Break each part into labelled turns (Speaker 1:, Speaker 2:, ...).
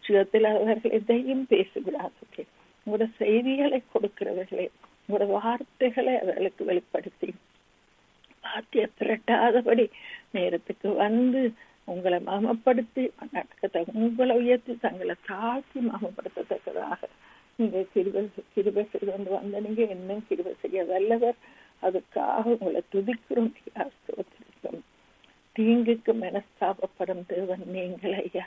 Speaker 1: சுயத்தில் அவர்கள் எதையும் பேசிவிடாதே உங்களோட செய்திகளை கொடுக்கிறவர்களே உங்களோட வார்த்தைகளை அவர்களுக்கு வெளிப்படுத்தி பாத்திய திரட்டாதபடி நேரத்துக்கு வந்து உங்களை மமப்படுத்தி நடக்கத்தை உங்களை உயர்த்தி தங்களை தாழ்த்தி மமப்படுத்தத்தக்கதாக நீங்க கிருப கிருப செய்து கொண்டு வந்த நீங்க இன்னும் கிருப செய்ய வல்லவர் அதுக்காக உங்களை துதிக்கிறோம் ஐயா ஸ்தோத்திரிக்கிறோம் தீங்குக்கு மனஸ்தாபப்படும் தேவன் நீங்கள் ஐயா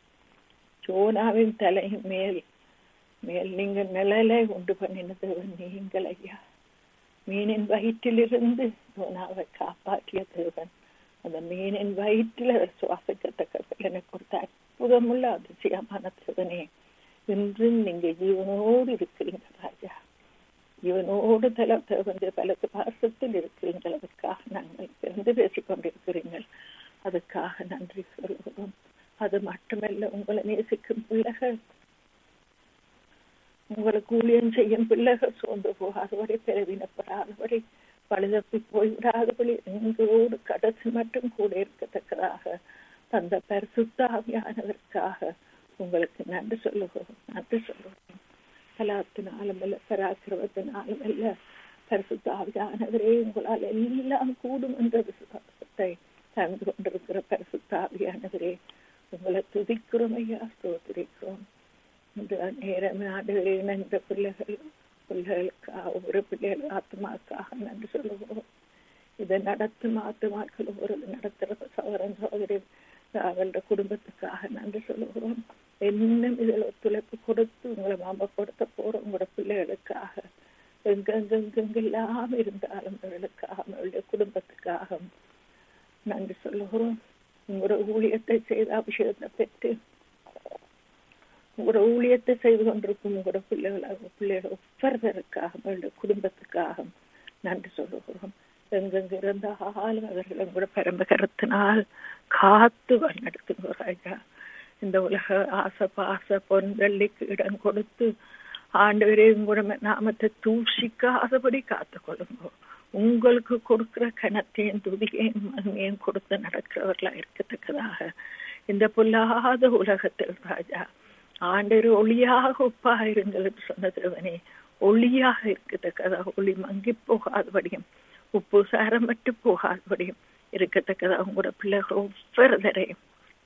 Speaker 1: ஜோனாவின் தலையின் மேல் மேல் நீங்க நிழலை உண்டு பண்ணின தேவன் நீங்கள் ஐயா மீனின் வயிற்றிலிருந்து ஜோனாவை காப்பாற்றிய தேவன் அந்த மீனின் வயிற்றில் அவர் சுவாசிக்கத்தக்க எனக்கு கொடுத்த அற்புதமுள்ள அதிசயமான தேவனே இன்றும் நீங்க ஜீவனோடு இருக்கிறீங்க ராஜா ஜீவனோடு தல வந்து பலத்து பாசத்தில் இருக்கிறீங்கள் அதுக்காக நாங்கள் பிறந்து பேசிக் கொண்டிருக்கிறீர்கள் அதுக்காக நன்றி சொல்கிறோம் அது மட்டுமல்ல உங்களை நேசிக்கும் பிள்ளைகள் உங்களுக்கு ஊழியம் செய்யும் பிள்ளைகள் சோர்ந்து போகாதபடி பிறவினப்படாதபடி பழுதப்பி போய்விடாதபடி எங்களோடு கடைசி மட்டும் கூட இருக்கத்தக்கதாக தந்த பரிசுத்தாவியானதற்காக உங்களுக்கு நன்றி சொல்லுகிறோம் நன்றி சொல்லுகிறோம் கலாத்தினாலும் அல்ல பராக்கிரமத்தினாலும் அல்ல பரிசுத்தாவியானவரே உங்களால் எல்லாம் கூடும் என்ற விசுவாசத்தை தந்து கொண்டிருக்கிற பரிசுத்தாவியானவரே உங்களை துதிக்கிறோம் ஐயா ஸ்தோத்திரிக்கிறோம் இந்த நேரம் ஆண்டுகளே இந்த பிள்ளைகள் பிள்ளைகளுக்காக ஒவ்வொரு பிள்ளைகள் ஆத்மாக்காக நன்றி சொல்லுகிறோம் இதை நடத்தும் ஆத்மாக்கள் ஒவ்வொரு நடத்துகிற சகோதரன் சகோதரி அவங்களோட குடும்பத்துக்காக நன்றி சொல்லுகிறோம் இன்னும் இதில் ஒத்துழைப்பு கொடுத்து உங்களை மாம்பப்படுத்த போற உங்களோட பிள்ளைகளுக்காக எங்கெங்கெங்கெல்லாம் இருந்தாலும் அவர்களுக்காக அவர்களுடைய குடும்பத்துக்காக நன்றி சொல்லுகிறோம் உங்களோட ஊழியத்தை செய்த அபிஷேகத்தை பெற்று உங்களோட ஊழியத்தை செய்து கொண்டிருக்கும் உங்களோட பிள்ளைகளாக பிள்ளைகள் ஒவ்வொருவருக்காக அவர்களுடைய குடும்பத்துக்காக நன்றி சொல்லுகிறோம் எங்கெங்க இருந்தாலும் அவர்கள் உங்களோட பரம்பகரத்தினால் காத்து வழிநடத்துங்க ராஜா இந்த உலக ஆசை பாச பொன் வெள்ளிக்கு இடம் கொடுத்து ஆண்டவரே உங்களோட நாமத்தை தூஷிக்காதபடி காத்து கொள்ளுங்க உங்களுக்கு கொடுக்கிற கணத்தையும் துதியையும் மகிமையும் கொடுத்து நடக்கிறவர்களா இருக்கத்தக்கதாக இந்த பொல்லாத உலகத்தில் ராஜா ஆண்டவர் ஒளியாக ஒப்பாக இருங்கள் என்று சொன்னதுவனே ஒளியாக இருக்கத்தக்கதாக ஒளி மங்கி போகாதபடியும் உப்பு சாரமற்று போகாதபடியும் இருக்கத்தக்கதாக உங்களோட பிள்ளைகள் ஒவ்வொருதரையும்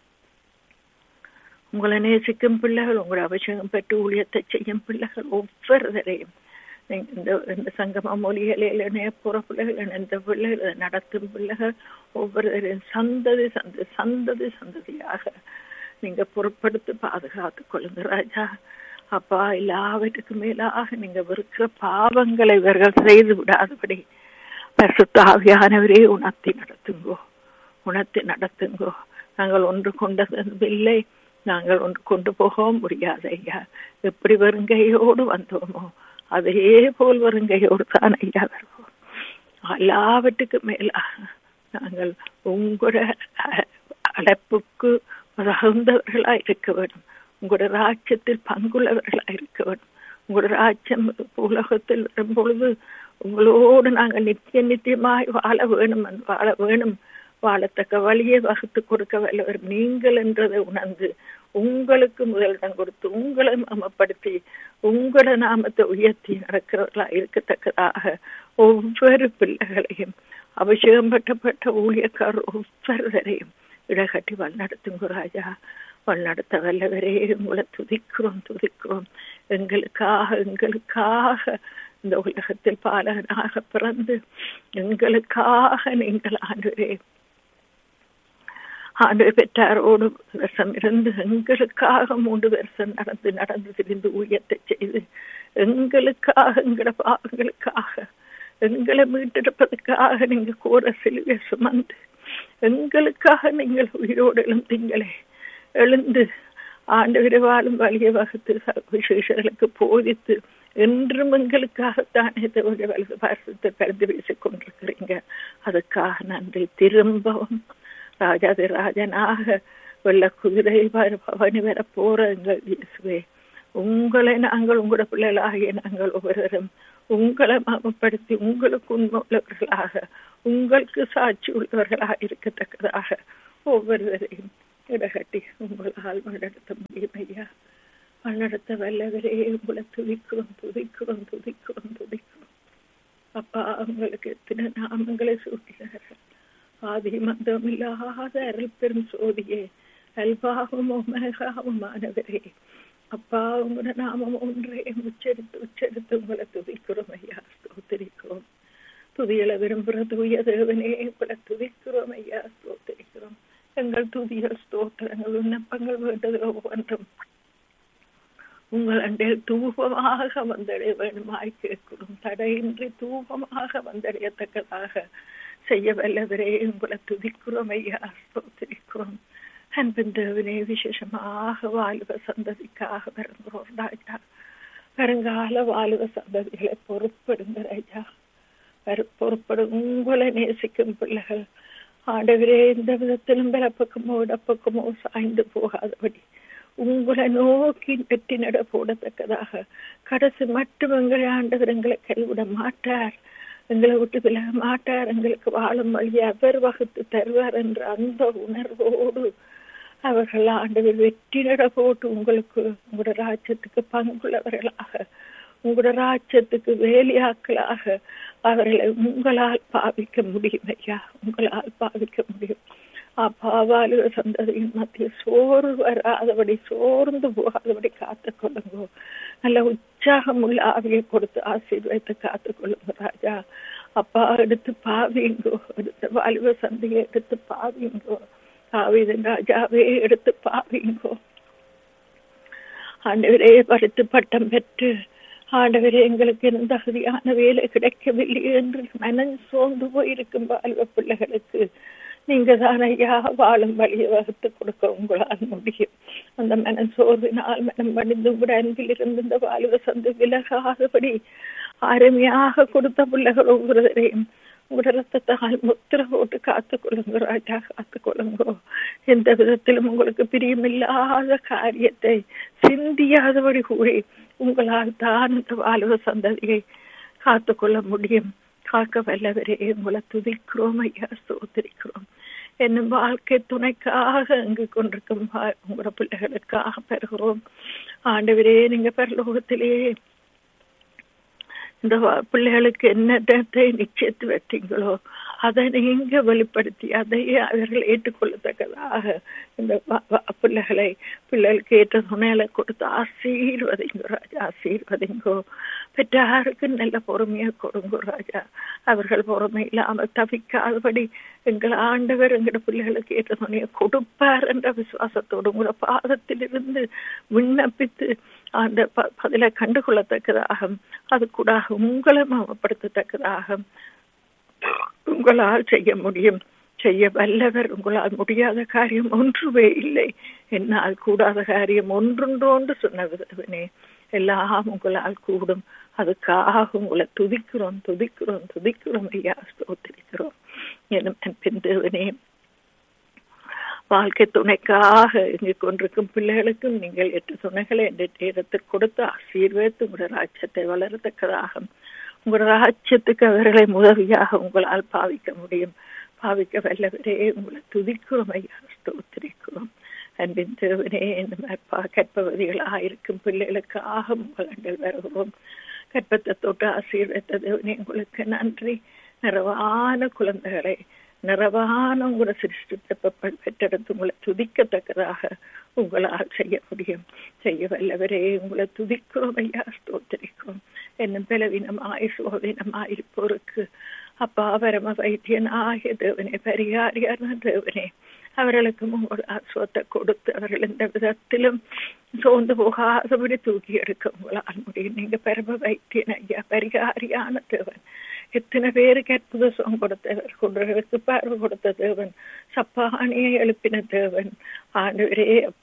Speaker 1: உங்களை நேசிக்கும் பிள்ளைகள் உங்களோட அபிஷேகம் பெற்று ஊழியத்தை செய்யும் பிள்ளைகள் ஒவ்வொருதரையும் இந்த இந்த சங்கம மொழிகளில் போற பிள்ளைகள் இந்த பிள்ளைகள் நடத்தும் பிள்ளைகள் ஒவ்வொருவரையும் சந்ததி சந்ததி சந்ததி சந்ததியாக நீங்க பொருட்படுத்தி பாதுகாத்து கொள்ளுங்க ராஜா அப்பா எல்லாவற்றுக்கு மேலாக நீங்க வெறுக்கிற பாவங்களை இவர்கள் செய்து விடாதபடி பரிசுத்தாவியானவரே உணர்த்தி நடத்துங்கோ உணர்த்தி நடத்துங்கோ நாங்கள் ஒன்று கொண்டதில்லை நாங்கள் ஒன்று கொண்டு போகவும் முடியாது ஐயா எப்படி வருங்கையோடு வந்தோமோ அதே போல் வருங்கையோடு தான் ஐயா வருவோம் எல்லாவற்றுக்கு மேலாக நாங்கள் உங்களோட அழைப்புக்கு தகுந்தவர்களா இருக்க வேண்டும் உங்களோட ராஜ்யத்தில் பங்குள்ளவர்களா இருக்க வேண்டும் உங்களோட ராஜ்யம் உலகத்தில் வரும் பொழுது உங்களோடு நாங்கள் நித்திய நித்தியமாய் வாழ வேணும் வாழ வேணும் வாழத்தக்க வழியை வகுத்து கொடுக்க வல்லவர் நீங்கள் என்றதை உணர்ந்து உங்களுக்கு முதலிடம் கொடுத்து உங்களை மமப்படுத்தி உங்களோட நாமத்தை உயர்த்தி நடக்கிறவர்களா இருக்கத்தக்கதாக ஒவ்வொரு பிள்ளைகளையும் அபிஷேகம் பட்டப்பட்ட ஊழியக்காரர் ஒவ்வொருவரையும் இடகட்டி வழிநடத்துங்க ராஜா வழிநடத்த வல்லவரே உங்களை துதிக்கிறோம் துதிக்கிறோம் எங்களுக்காக எங்களுக்காக இந்த உலகத்தில் பாலகனாக பிறந்து எங்களுக்காக நீங்கள் ஆண்டுவரே ஆண்டு பெற்றாரோடு வருஷம் இருந்து எங்களுக்காக மூன்று வருஷம் நடந்து நடந்து திரிந்து ஊழியத்தை செய்து எங்களுக்காக எங்களோட பாவங்களுக்காக எங்களை மீட்டெடுப்பதற்காக நீங்க கூற சிலுவை சுமந்து எங்களுக்காக நீங்கள் உயிரோடு எழுந்தீங்களே எழுந்து ஆண்டு விரைவாலும் வழியை வகுத்து விசேஷர்களுக்கு போதித்து என்றும் எங்களுக்காகத்தானே தவிர வலது பாரதத்தை பறந்து வீசிக் கொண்டிருக்கிறீங்க அதுக்காக நன்றி திரும்பவும் ராஜாதி ராஜனாக வெள்ள குதிரை பவனி வர போற எங்கள் இயேசுவே உங்களை நாங்கள் உங்களோட பிள்ளைகளாகிய நாங்கள் ஒவ்வொருவரும் உங்களை மாமப்படுத்தி உங்களுக்கு உண்மை உள்ளவர்களாக உங்களுக்கு சாட்சி உள்ளவர்களாக இருக்கத்தக்கதாக ஒவ்வொருவரையும் இடகட்டி உங்களால் வழிநடத்த முடியும் ஐயா வழிநடத்த வல்லவரே உங்களை துதிக்கிறோம் துதிக்கிறோம் துதிக்கிறோம் துதிக்கிறோம் அப்பா உங்களுக்கு எத்தனை நாமங்களை சூட்டினார்கள் ஆதி மந்தம் இல்லாத அருள் பெரும் சோதியே அல்பாவும் ஒமேகாவுமானவரே அப்பா உங்களோட நாமம் ஒன்றே உச்சரித்து உச்சரித்து உங்களை துதிக்கிறோம் ஐயா ஸ்தோத்திரிக்கிறோம் துதிகளை விரும்புகிற தூய தேவனே உங்களை துதிக்கிறோம் ஐயா ஸ்தோத்திரிக்கிறோம் எங்கள் துதிகள் ஸ்தோத்திரங்கள் விண்ணப்பங்கள் வேண்டது ஒவ்வொன்றும் உங்கள் அண்டில் தூபமாக வந்தடைய வேணுமாய் கேட்கிறோம் தடையின்றி தூபமாக வந்தடையத்தக்கதாக செய்ய வல்லவரே உங்களை துதிக்கிறோம் ஐயா ஸ்தோத்திரிக்கிறோம் அன்பின் தேவனே விசேஷமாக வாலிப சந்ததிக்காக வருகிறோம் ராஜா வருங்கால வாலிப சந்ததிகளை பொறுப்படுங்க ராஜா பொறுப்படும் உங்களை நேசிக்கும் பிள்ளைகள் ஆண்டவரே எந்த விதத்திலும் பிறப்பக்கமோ இடப்பக்கமோ சாய்ந்து போகாதபடி உங்களை நோக்கி வெற்றி நட போடத்தக்கதாக கடைசி மட்டும் எங்களை ஆண்டவர் எங்களை கைவிட மாட்டார் எங்களை விட்டு விலக மாட்டார் எங்களுக்கு வாழும் வழி அவர் வகுத்து தருவார் என்ற அந்த உணர்வோடு அவர்கள் ஆண்டவர் வெற்றி நட போட்டு உங்களுக்கு உங்களோட ராஜ்யத்துக்கு பங்குள்ளவர்களாக உங்களோட ராஜ்யத்துக்கு வேலியாக்களாக அவர்களை உங்களால் பாவிக்க முடியும் ஐயா உங்களால் பாவிக்க முடியும் அப்பாவாலு சந்ததியின் மத்திய சோறு வராதபடி சோர்ந்து போகாதபடி காத்து கொள்ளுங்க நல்ல உற்சாகம் உள்ள ஆவியை கொடுத்து ஆசீர்வதித்து காத்து கொள்ளுங்க ராஜா அப்பா எடுத்து பாவிங்கோ எடுத்த வாலிப சந்தையை எடுத்து பாவிங்கோ ஆவிதன் ராஜாவே எடுத்து பாவிங்கோ ஆண்டவரே படுத்து பட்டம் பெற்று ஆண்டவரே எங்களுக்கு எந்த தகுதியான வேலை கிடைக்கவில்லை என்று மனம் சோர்ந்து போயிருக்கும் வாழ்வ பிள்ளைகளுக்கு நீங்க தான் ஐயா வாழும் வழியை வகுத்து கொடுக்க உங்களால் முடியும் அந்த மனம் சோர்வினால் மனம் மடிந்து கூட அன்பில் இருந்து இந்த வாழ்வ சந்து விலகாதபடி அருமையாக கொடுத்த பிள்ளைகள் ஒவ்வொருவரையும் உங்களோட ரத்தத்தால் முத்திர போட்டு காத்துக்கொள்ளுங்க ராஜா காத்துக்கொள்ளுங்கோ எந்த விதத்திலும் உங்களுக்கு பிரியமில்லாத காரியத்தை சிந்தியாதபடி கூறி உங்களால் தான் இந்த வாழ்வ சந்ததியை காத்துக்கொள்ள முடியும் காக்க வல்லவரே உங்களை துதிக்கிறோம் ஐயா சோதரிக்கிறோம் என்னும் வாழ்க்கை துணைக்காக அங்கு கொண்டிருக்கும் உங்களோட பிள்ளைகளுக்காக பெறுகிறோம் ஆண்டவரே நீங்க பரலோகத்திலே இந்த பிள்ளைகளுக்கு என்னத்தை நிச்சயத்து வைத்தீங்களோ அதை நீங்க வெளிப்படுத்தி அதையே அவர்கள் ஏற்றுக்கொள்ளத்தக்கதாக இந்த பிள்ளைகளை பிள்ளைகளுக்கு ஏற்ற துணைகளை கொடுத்து ஆசீர்வதிங்கோ ராஜா ஆசீர்வதிங்கோ பெற்றாருக்கு நல்ல பொறுமையை கொடுங்கோ ராஜா அவர்கள் பொறுமை இல்லாமல் தவிக்காதபடி எங்கள் ஆண்டவர் எங்களோட பிள்ளைகளுக்கு ஏற்ற துணையை கொடுப்பார் என்ற விசுவாசத்தோடு உங்களோட பாதத்திலிருந்து விண்ணப்பித்து அந்த பதிலை கண்டுகொள்ளத்தக்கதாக அது கூட உங்களை மமப்படுத்தத்தக்கதாக உங்களால் செய்ய முடியும் செய்ய வல்லவர் உங்களால் முடியாத காரியம் ஒன்றுமே இல்லை என்னால் கூடாத காரியம் ஒன்றொன்றோன்று சொன்னவனே எல்லாம் உங்களால் கூடும் அதுக்காக உங்களை துதிக்கிறோம் துதிக்கிறோம் துதிக்கிறோம் ஐயா ஸ்தோத்திரிக்கிறோம் எனும் பின் தேவனே வாழ்க்கை துணைக்காக இங்கு கொண்டிருக்கும் பிள்ளைகளுக்கும் நீங்கள் எட்டு துணைகளை என்ற நேரத்தை கொடுத்து ஆசீர்வதித்து உங்களோட ராஜ்யத்தை வளரத்தக்கதாக உங்களோட ராஜ்யத்துக்கு அவர்களை உதவியாக உங்களால் பாவிக்க முடியும் பாவிக்க வல்லவரே உங்களை துதிக்கிறோம் ஐயா ஸ்தோத்திரிக்கிறோம் அன்பின் தேவனே இந்த கற்பவதிகளாக இருக்கும் பிள்ளைகளுக்காக உங்கள் வருகிறோம் கற்பத்தை தொட்டு ஆசீர்வத்த தேவனே உங்களுக்கு நன்றி நிறைவான குழந்தைகளை நிறைவான உங்களை சிருஷ்டித்த பெற்றெடுத்து உங்களை துதிக்கத்தக்கதாக உங்களால் செய்ய முடியும் செய்ய வல்லவரே உங்களை துதிக்கிறோம் ஐயா ஸ்தோத்திரிக்கிறோம் என்னும் பலவீனமாய் சோதனமாய் இருப்போருக்கு அப்பா பரம வைத்தியன் ஆகிய தேவனே பரிகாரியான தேவனே அவர்களுக்கு உங்கள் ஆசுவத்தை கொடுத்து அவர்கள் எந்த விதத்திலும் சோர்ந்து போகாதபடி தூக்கி எடுக்க உங்களால் முடியும் நீங்க பரம வைத்தியன் ஐயா பரிகாரியான தேவன் எத்தனை பேருக்கு அற்புத சுகம் கொடுத்தவர் குன்றர்களுக்கு பார்வை கொடுத்த தேவன் சப்பானியை எழுப்பின தேவன் ஆண்டவரே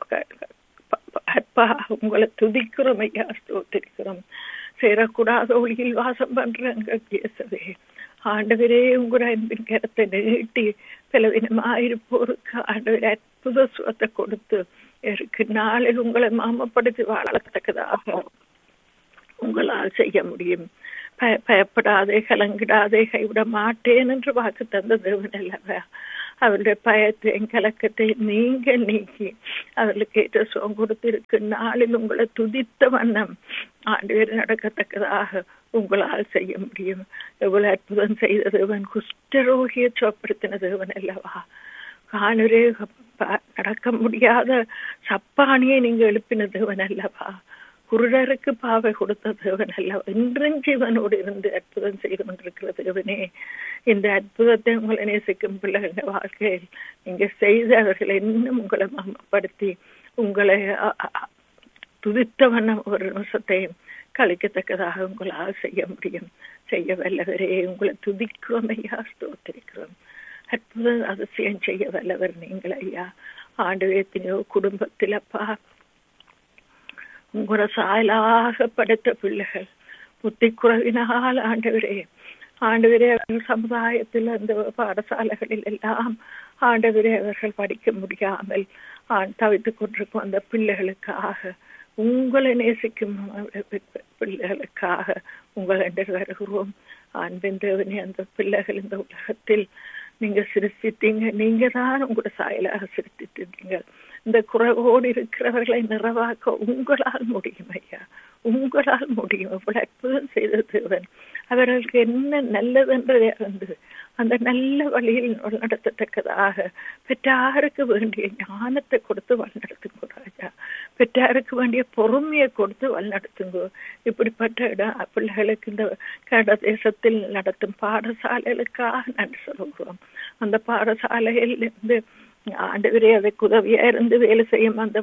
Speaker 1: அப்பா உங்களை துதிக்கிறோம் ஐயா ஸ்தோத்திரிக்கிறோம் சேரக்கூடாத ஒளியில் வாசம் பண்றாங்க பேசவே ஆண்டவரே உங்களோட அன்பின் கரத்தை நீட்டி பலவீனமாயிருப்போருக்கு ஆண்டவர் அற்புத சுகத்தை கொடுத்து இருக்கு நாளில் உங்களை மாமப்படுத்தி வாழத்தக்கதாக உங்களால் செய்ய முடியும் பயப்படாதே கலங்கிடாதே கைவிட மாட்டேன் என்று வாக்கு தந்த தேவன் அல்லவா அவருடைய பயத்தையும் கலக்கத்தையும் நீங்க நீக்கி அவர்களுக்கு ஏற்ற சுகம் கொடுத்திருக்கு நாளில் உங்களை துதித்த வண்ணம் ஆண்டு நடக்கத்தக்கதாக உங்களால் செய்ய முடியும் எவ்வளவு அற்புதம் செய்த தேவன் குஷ்டரோகிய சோப்படுத்தின தேவன் அல்லவா காணரே நடக்க முடியாத சப்பானியை நீங்க எழுப்பின தேவன் அல்லவா குருடருக்கு பாவை கொடுத்த தேவன் அல்லவா இன்றும் ஜீவனோடு இருந்து அற்புதம் செய்து கொண்டிருக்கிற தேவனே இந்த அற்புதத்தை உங்களை நேசிக்கும் பிள்ளைகள் வாழ்க்கையில் நீங்க செய்து அவர்களை இன்னும் உங்களை மமப்படுத்தி உங்களை துதித்த வண்ணம் ஒரு நிமிஷத்தையும் கழிக்கத்தக்கதாக உங்களால் செய்ய முடியும் செய்ய வல்லவரே உங்களை துதிக்கிறோம் ஐயா ஸ்தோத்திரிக்கிறோம் அற்புத அதிசயம் செய்ய வல்லவர் நீங்கள் ஐயா ஆண்டு எத்தனையோ குடும்பத்தில் அப்பா உங்களோட சாயலாக படைத்த பிள்ளைகள் புத்தி குறைவினால் ஆண்டவரே ஆண்டவரே அவர்கள் சமுதாயத்தில் அந்த பாடசாலைகளில் எல்லாம் ஆண்டவரே அவர்கள் படிக்க முடியாமல் தவித்துக் கொண்டிருக்கும் அந்த பிள்ளைகளுக்காக உங்களை நேசிக்கும் பிள்ளைகளுக்காக உங்கள் என்று வருகிறோம் அன்பின் தேவனே அந்த பிள்ளைகள் இந்த உலகத்தில் நீங்க சிரிச்சிட்டீங்க நீங்க தான் உங்களோட சாயலாக சிரித்திட்டீங்க இந்த குறைவோடு இருக்கிறவர்களை நிறைவாக்க உங்களால் முடியும் ஐயா உங்களால் முடியும் இவ்வளவு அற்புதம் செய்த தேவன் அவர்களுக்கு என்ன நல்லதென்றதை அறிந்து அந்த நல்ல வழியில் நடத்தத்தக்கதாக பெற்றாருக்கு வேண்டிய ஞானத்தை கொடுத்து வழிநடத்துங்க ராஜா பெற்றாருக்கு வேண்டிய பொறுமையை கொடுத்து வழிநடத்துங்க இப்படிப்பட்ட இடம் பிள்ளைகளுக்கு இந்த கட தேசத்தில் நடத்தும் பாடசாலைகளுக்காக நன்றி சொல்கிறோம் அந்த பாடசாலையில் இருந்து ஆண்டவரே அதுக்கு உதவியா இருந்து வேலை செய்யும் அந்த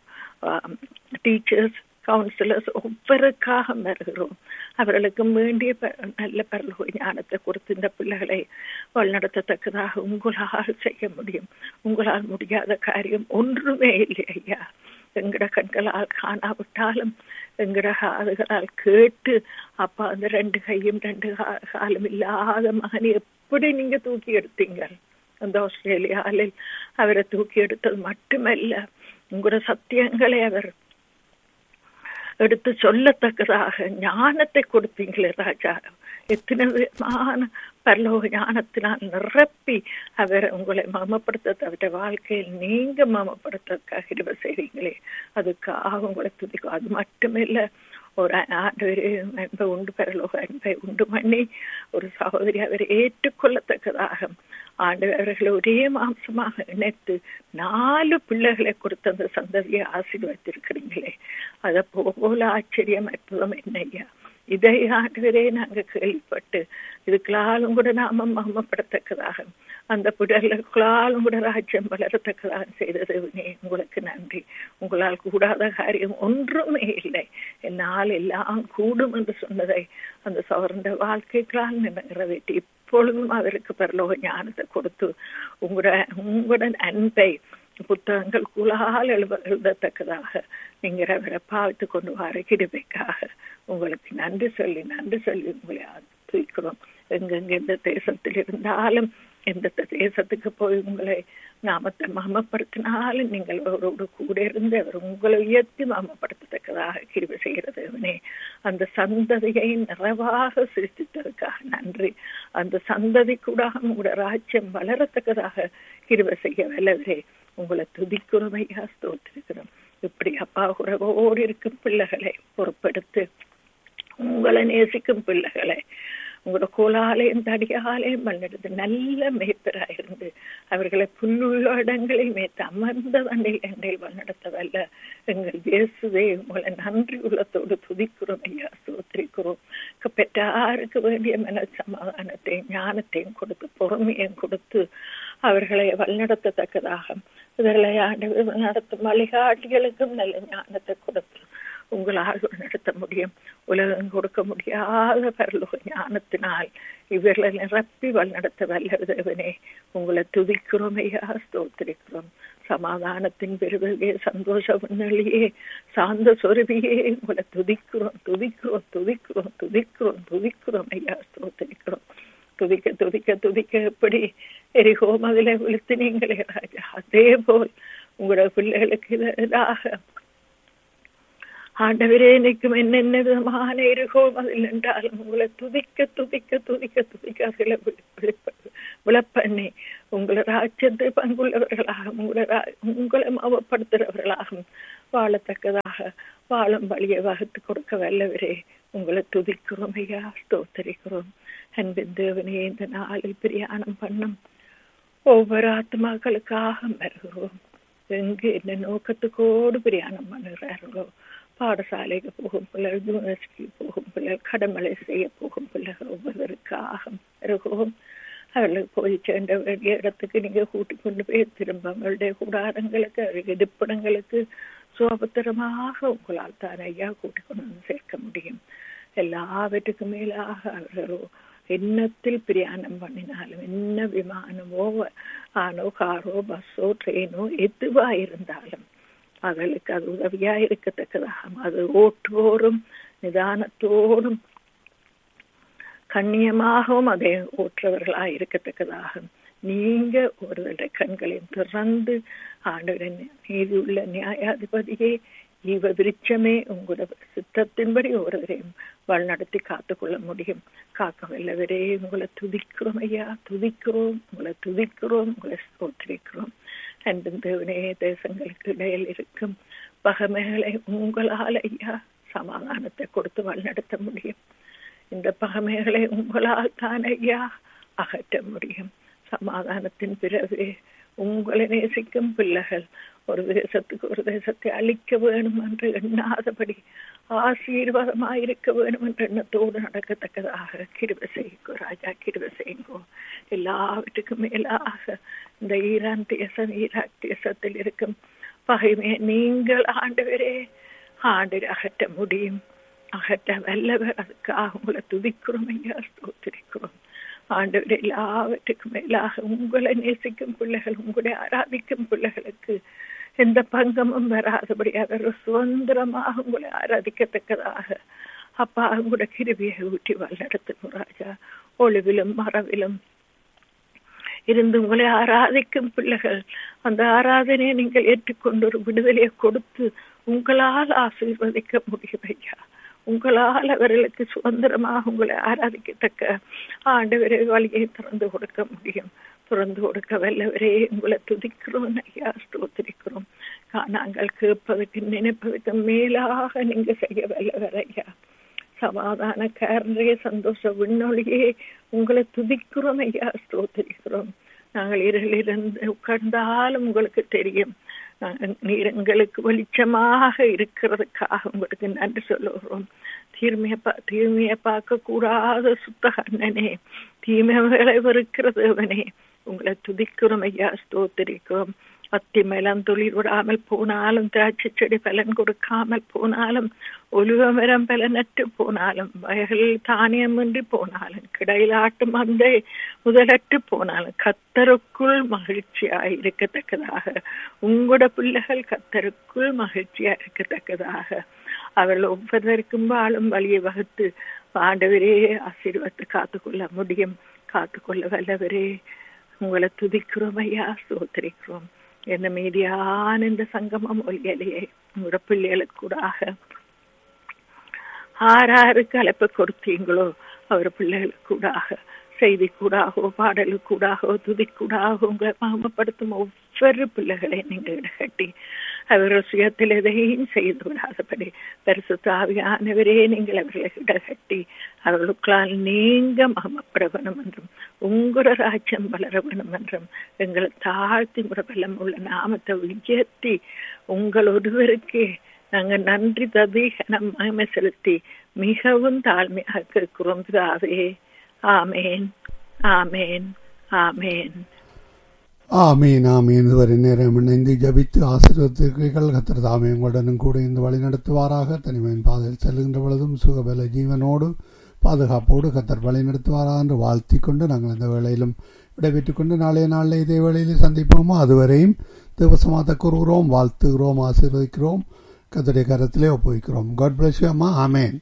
Speaker 1: டீச்சர்ஸ் கவுன்சிலர்ஸ் ஒவ்வொருக்காக வருகிறோம் அவர்களுக்கு வேண்டிய நல்ல பரலோக ஞானத்தை கொடுத்து இந்த பிள்ளைகளை வழிநடத்தத்தக்கதாக உங்களால் செய்ய முடியும் உங்களால் முடியாத காரியம் ஒன்றுமே இல்லை ஐயா எங்கட கண்களால் காணாவிட்டாலும் எங்கட காதுகளால் கேட்டு அப்பா அந்த ரெண்டு கையும் ரெண்டு காலம் இல்லாத மகனை எப்படி நீங்க தூக்கி எடுத்தீங்க அந்த ஆஸ்திரேலியாவில் அவரை தூக்கி எடுத்தது மட்டுமல்ல உங்களோட சத்தியங்களை அவர் எடுத்து சொல்லத்தக்கதாக ஞானத்தை கொடுத்தீங்களே ராஜா எத்தனை விதமான பரலோக ஞானத்தினால் நிரப்பி அவர் உங்களை மமப்படுத்த அவருடைய வாழ்க்கையில் நீங்க மமப்படுத்தக்காக இருவ செய்றீங்களே அதுக்காக உங்களை துதிக்கும் அது மட்டுமில்ல ஒரு ஆண்டு அன்பை உண்டு பரலோக அன்பை உண்டு பண்ணி ஒரு சகோதரி அவரை ஏற்றுக்கொள்ளத்தக்கதாக ஆண்டு அவர்களை ஒரே மாம்சமாக இணைத்து நாலு பிள்ளைகளை கொடுத்த அந்த சந்ததியை ஆசீர்வதித்திருக்கிறீங்களே அதை போல ஆச்சரியம் அற்புதம் என்னையா இதை ஆண்டுவரே நாங்க கேள்விப்பட்டு இதுக்களாலும் கூட நாம மகமப்படத்தக்கதாக அந்த பிடர்களுக்களாலும் கூட ராஜ்யம் வளரத்தக்கதாக செய்தது உங்களுக்கு நன்றி உங்களால் கூடாத காரியம் ஒன்றுமே இல்லை என்னால் எல்லாம் கூடும் என்று சொன்னதை அந்த சவர்ந்த வாழ்க்கைகளால் நிறைவேற்றி இப்பொழுதும் அவருக்கு பரலோக ஞானத்தை கொடுத்து உங்களோட உங்களோட அன்பை புத்தகங்கள் குலால் எழுத எழுதத்தக்கதாக நீங்கள் அவரை பாவித்து கொண்டு வர கிருபைக்காக உங்களுக்கு நன்றி சொல்லி நன்றி சொல்லி உங்களை தூக்கிறோம் எங்கெங்க எந்த தேசத்தில் இருந்தாலும் எந்த தேசத்துக்கு போய் உங்களை நாமத்தை மாமப்படுத்தினாலும் நீங்கள் அவரோடு கூட இருந்து அவர் உங்களை உயர்த்தி மாமப்படுத்தத்தக்கதாக கிருபை செய்கிறதுவனே அந்த சந்ததியை நிறைவாக சிரித்ததற்காக நன்றி அந்த சந்ததி கூட உங்களோட ராஜ்யம் வளரத்தக்கதாக கிருபை செய்ய வல்லவரே உங்களை துதிக்கிறோம் ஐயா ஸ்தோத்திருக்கிறோம் இப்படி அப்பா உறவோடு இருக்கும் பிள்ளைகளை பொறுப்பெடுத்து உங்களை நேசிக்கும் பிள்ளைகளை உங்களோட கோலாலயம் தடியாலயம் வல்லெடுத்து நல்ல மேய்ப்பராயிருந்து அவர்களை புல்லுள்ள இடங்களில் மேய்த்து அமர்ந்த வண்டில் எண்டையில் வழிநடத்த வல்ல எங்கள் இயேசுவே உங்களை நன்றி உள்ளத்தோடு துதிக்கிறோம் ஐயா சோத்திரிக்கிறோம் பெற்றாருக்கு வேண்டிய மன சமாதானத்தையும் ஞானத்தையும் கொடுத்து பொறுமையும் கொடுத்து அவர்களை வழிநடத்தத்தக்கதாக இவர்களை ஆண்டு நடத்தும் வழிகாட்டிகளுக்கும் நல்ல ஞானத்தை கொடுத்து உங்களால் நடத்த முடியும் உலகம் கொடுக்க முடியாத பரலோக ஞானத்தினால் இவர்களை நிரப்பி வழிநடத்த வல்லதேவனே உங்களை துதிக்கிறோம் ஐயா ஸ்தோத்திரிக்கிறோம் சமாதானத்தின் பெருவகே சந்தோஷ முன்னணியே சாந்த சொருவியே உங்களை துதிக்கிறோம் துதிக்கிறோம் துதிக்கிறோம் துதிக்கிறோம் துதிக்கிறோம் ஐயா ஸ்தோத்திரிக்கிறோம் துதிக்க துதிக்க துதிக்க எப்படி எரிகோ மதில விழுத்தினீங்களே ராஜா அதே போல் உங்களோட பிள்ளைகளுக்கு எதிராக ஆண்டவரே நிற்கும் என்னென்ன விதமான இருக்கோம் அதில் நின்றாலும் உங்களை துதிக்க துதிக்க துதிக்க துதிக்க அதில் விளப்பண்ணி உங்களை ராஜ்யத்தை பங்குள்ளவர்களாக உங்களை உங்களை மாவப்படுத்துகிறவர்களாகவும் வாழத்தக்கதாக வாழும் வழியை வகுத்து கொடுக்க வல்லவரே உங்களை துதிக்கிறோம் ஐயா ஸ்தோத்தரிக்கிறோம் அன்பின் தேவனே இந்த நாளில் பிரயாணம் பண்ணும் ஒவ்வொரு ஆத்மாக்களுக்காக வருகிறோம் எங்கு என்ன நோக்கத்துக்கோடு பிரயாணம் பண்ணுகிறார்களோ பாடசாலைக்கு போகும் பிள்ளைகள் யூனிவர்சிட்டி போகும் பிள்ளைகள் கடமலை செய்ய போகும் பிள்ளைகள் ஒவ்வொருவருக்காக வருகிறோம் அவர்களுக்கு போய் சேர்ந்த வேண்டிய இடத்துக்கு நீங்க கூட்டி கொண்டு போய் திரும்ப அவங்களுடைய கூடாரங்களுக்கு இருப்பிடங்களுக்கு சுபத்திரமாக உங்களால் தான் ஐயா கூட்டி கொண்டு வந்து சேர்க்க முடியும் எல்லாவற்றுக்கும் மேலாக அவர்களோ எண்ணத்தில் பிரயாணம் பண்ணினாலும் என்ன விமானமோ ஆனோ காரோ பஸ்ஸோ ட்ரெயினோ எதுவா இருந்தாலும் அவர்களுக்கு அது உதவியா இருக்கத்தக்கதாகும் அது ஓட்டுவோரும் நிதானத்தோடும் கண்ணியமாகவும் அதை ஓட்டுறவர்களா இருக்கத்தக்கதாகும் நீங்க ஒருவருடைய கண்களையும் திறந்து ஆண்டவரின் நீதி உள்ள நியாயாதிபதியே ஈவ விருட்சமே உங்களோட சித்தத்தின்படி ஒருவரையும் வழிநடத்தி காத்துக்கொள்ள முடியும் காக்க வல்லவரே உங்களை துதிக்கிறோம் ஐயா துதிக்கிறோம் உங்களை துதிக்கிறோம் உங்களை ஸ்தோத்திரிக்கிறோம் அன்பும் தேவனே தேசங்களுக்கு இடையில் இருக்கும் பகமைகளை உங்களால் ஐயா சமாதானத்தை கொடுத்து வழிநடத்த முடியும் இந்த பகமைகளை உங்களால் தான் ஐயா அகற்ற முடியும் சமாதானத்தின் பிறகு உங்களை நேசிக்கும் பிள்ளைகள் ஒரு தேசத்துக்கு ஒரு தேசத்தை அழிக்க வேணும் என்று எண்ணாதபடி ஆசீர்வாதமாயிருக்க வேணும் என்ற எண்ணத்தோடு நடக்கத்தக்கதாக கிருப செய்யுங்கோ ராஜா கிருப செய்யுங்கோ எல்லாவற்றுக்கும் மேலாக இந்த ஈரான் தேசம் ஈராக் தேசத்தில் இருக்கும் பகைமையை நீங்கள் ஆண்டவரே ஆண்டு அகற்ற முடியும் அகற்ற வல்லவர் அதுக்காக உங்களை துதிக்கிறோம் ஐயா ஸ்தோத்திரிக்கிறோம் ஆண்டவர் எல்லாவற்றுக்கும் மேலாக உங்களை நேசிக்கும் பிள்ளைகள் உங்களை ஆராதிக்கும் பிள்ளைகளுக்கு எந்த பங்கமும் வராதபடி அவர் சுதந்திரமாக உங்களை ஆராதிக்கத்தக்கதாக அப்பா உங்களோட கிருபியை ஊட்டி வல்லடத்துக்கும் ராஜா ஒளிவிலும் மரவிலும் இருந்து உங்களை ஆராதிக்கும் பிள்ளைகள் அந்த ஆராதனையை நீங்கள் ஏற்றுக்கொண்டு ஒரு விடுதலையை கொடுத்து உங்களால் ஆசீர்வதிக்க முடியும் ஐயா உங்களால் அவர்களுக்கு சுதந்திரமாக உங்களை ஆராதிக்கத்தக்க ஆண்டவரை வழியை திறந்து கொடுக்க முடியும் திறந்து கொடுக்க வல்லவரே உங்களை துதிக்கிறோம் ஐயா ஸ்தோத்திரிக்கிறோம் நாங்கள் கேட்பதற்கு நினைப்பதற்கு மேலாக நீங்க செய்ய வல்லவர் ஐயா சமாதான காரரே சந்தோஷ விண்ணொழியே உங்களை துதிக்கிறோம் ஐயா ஸ்தோத்திரிக்கிறோம் நாங்கள் இருளிலிருந்து உட்கார்ந்தாலும் உங்களுக்கு தெரியும் நீர் எங்களுக்கு வெளிச்சமாக இருக்கிறதுக்காக உங்களுக்கு நன்றி சொல்லுகிறோம் தீர்மையை பா தீமையை பார்க்க கூடாத சுத்த அண்ணனே தீமைகளை வெறுக்கிறதுவனே உங்களை துதிக்கிறோம் ஐயா ஸ்தோத்திரிக்கிறோம் அத்தி மேலம் துளிர் விடாமல் போனாலும் திராட்சை செடி பலன் கொடுக்காமல் போனாலும் ஒலுவ மரம் பலனற்று போனாலும் வயலில் தானியமின்றி போனாலும் கிடையிலாட்டு மந்தை முதலற்று போனாலும் கத்தருக்குள் மகிழ்ச்சியாய் இருக்கத்தக்கதாக உங்களோட பிள்ளைகள் கத்தருக்குள் மகிழ்ச்சியா இருக்கத்தக்கதாக அவர்கள் ஒவ்வொருவருக்கும் வாழும் வழியை வகுத்து ஆண்டவரே ஆசீர்வத்தை காத்துக்கொள்ள முடியும் காத்துக்கொள்ள வல்லவரே உங்களை துதிக்கிறோம் ஐயா சோத்திரிக்கிறோம் என்ன மீதியான இந்த சங்கமம் ஒலியலையே உங்களோட பிள்ளைகளுக்கு கூடாக ஆறாருக்கு அழைப்பு கொடுத்தீங்களோ அவர் பிள்ளைகளுக்கு கூடாக செய்தி கூடாகவோ பாடலுக்கு கூடாகவோ துதி கூடாகவோ உங்களை மகமப்படுத்தும் ஒவ்வொரு பிள்ளைகளை நீங்கள் இடகட்டி அவர் சுயத்தில் எதையும் செய்து விடாதபடி பரிசுத்தாவியானவரே நீங்கள் அவர்களை இடகட்டி அவர்களுக்களால் நீங்க மகமப்பட வேணும் என்றும் உங்களோட ராஜ்யம் வளர வேணும் என்றும் எங்களை தாழ்த்தி முறவெல்லாம் உள்ள நாமத்தை உயர்த்தி உங்கள் ஒருவருக்கே நாங்கள் நன்றி தவி நம் மகிமை செலுத்தி மிகவும் தாழ்மையாக கேட்கிறோம் பிதாவே ஆமேன் ஆமேன் ஆமேன்
Speaker 2: ஆமீன் ஆமீன் இதுவரை நேரம் இணைந்து ஜபித்து ஆசீர்வதிக்கிறீர்கள் கத்தர் தாமே உங்களுடனும் கூட இந்த வழி நடத்துவாராக தனிமையின் பாதையில் செல்கின்ற பொழுதும் சுகபல ஜீவனோடு பாதுகாப்போடு கத்தர் வழி நடத்துவாராக என்று வாழ்த்தி கொண்டு நாங்கள் இந்த வேளையிலும் விடைபெற்றுக் கொண்டு நாளைய நாளில் இதே வேளையில் சந்திப்போமோ அதுவரையும் தேவசமாத்த கூறுகிறோம் வாழ்த்துகிறோம் ஆசீர்வதிக்கிறோம் கத்தருடைய கரத்திலே ஒப்புவிக்கிறோம் காட் பிளஸ் யூ அம்மா ஆமேன்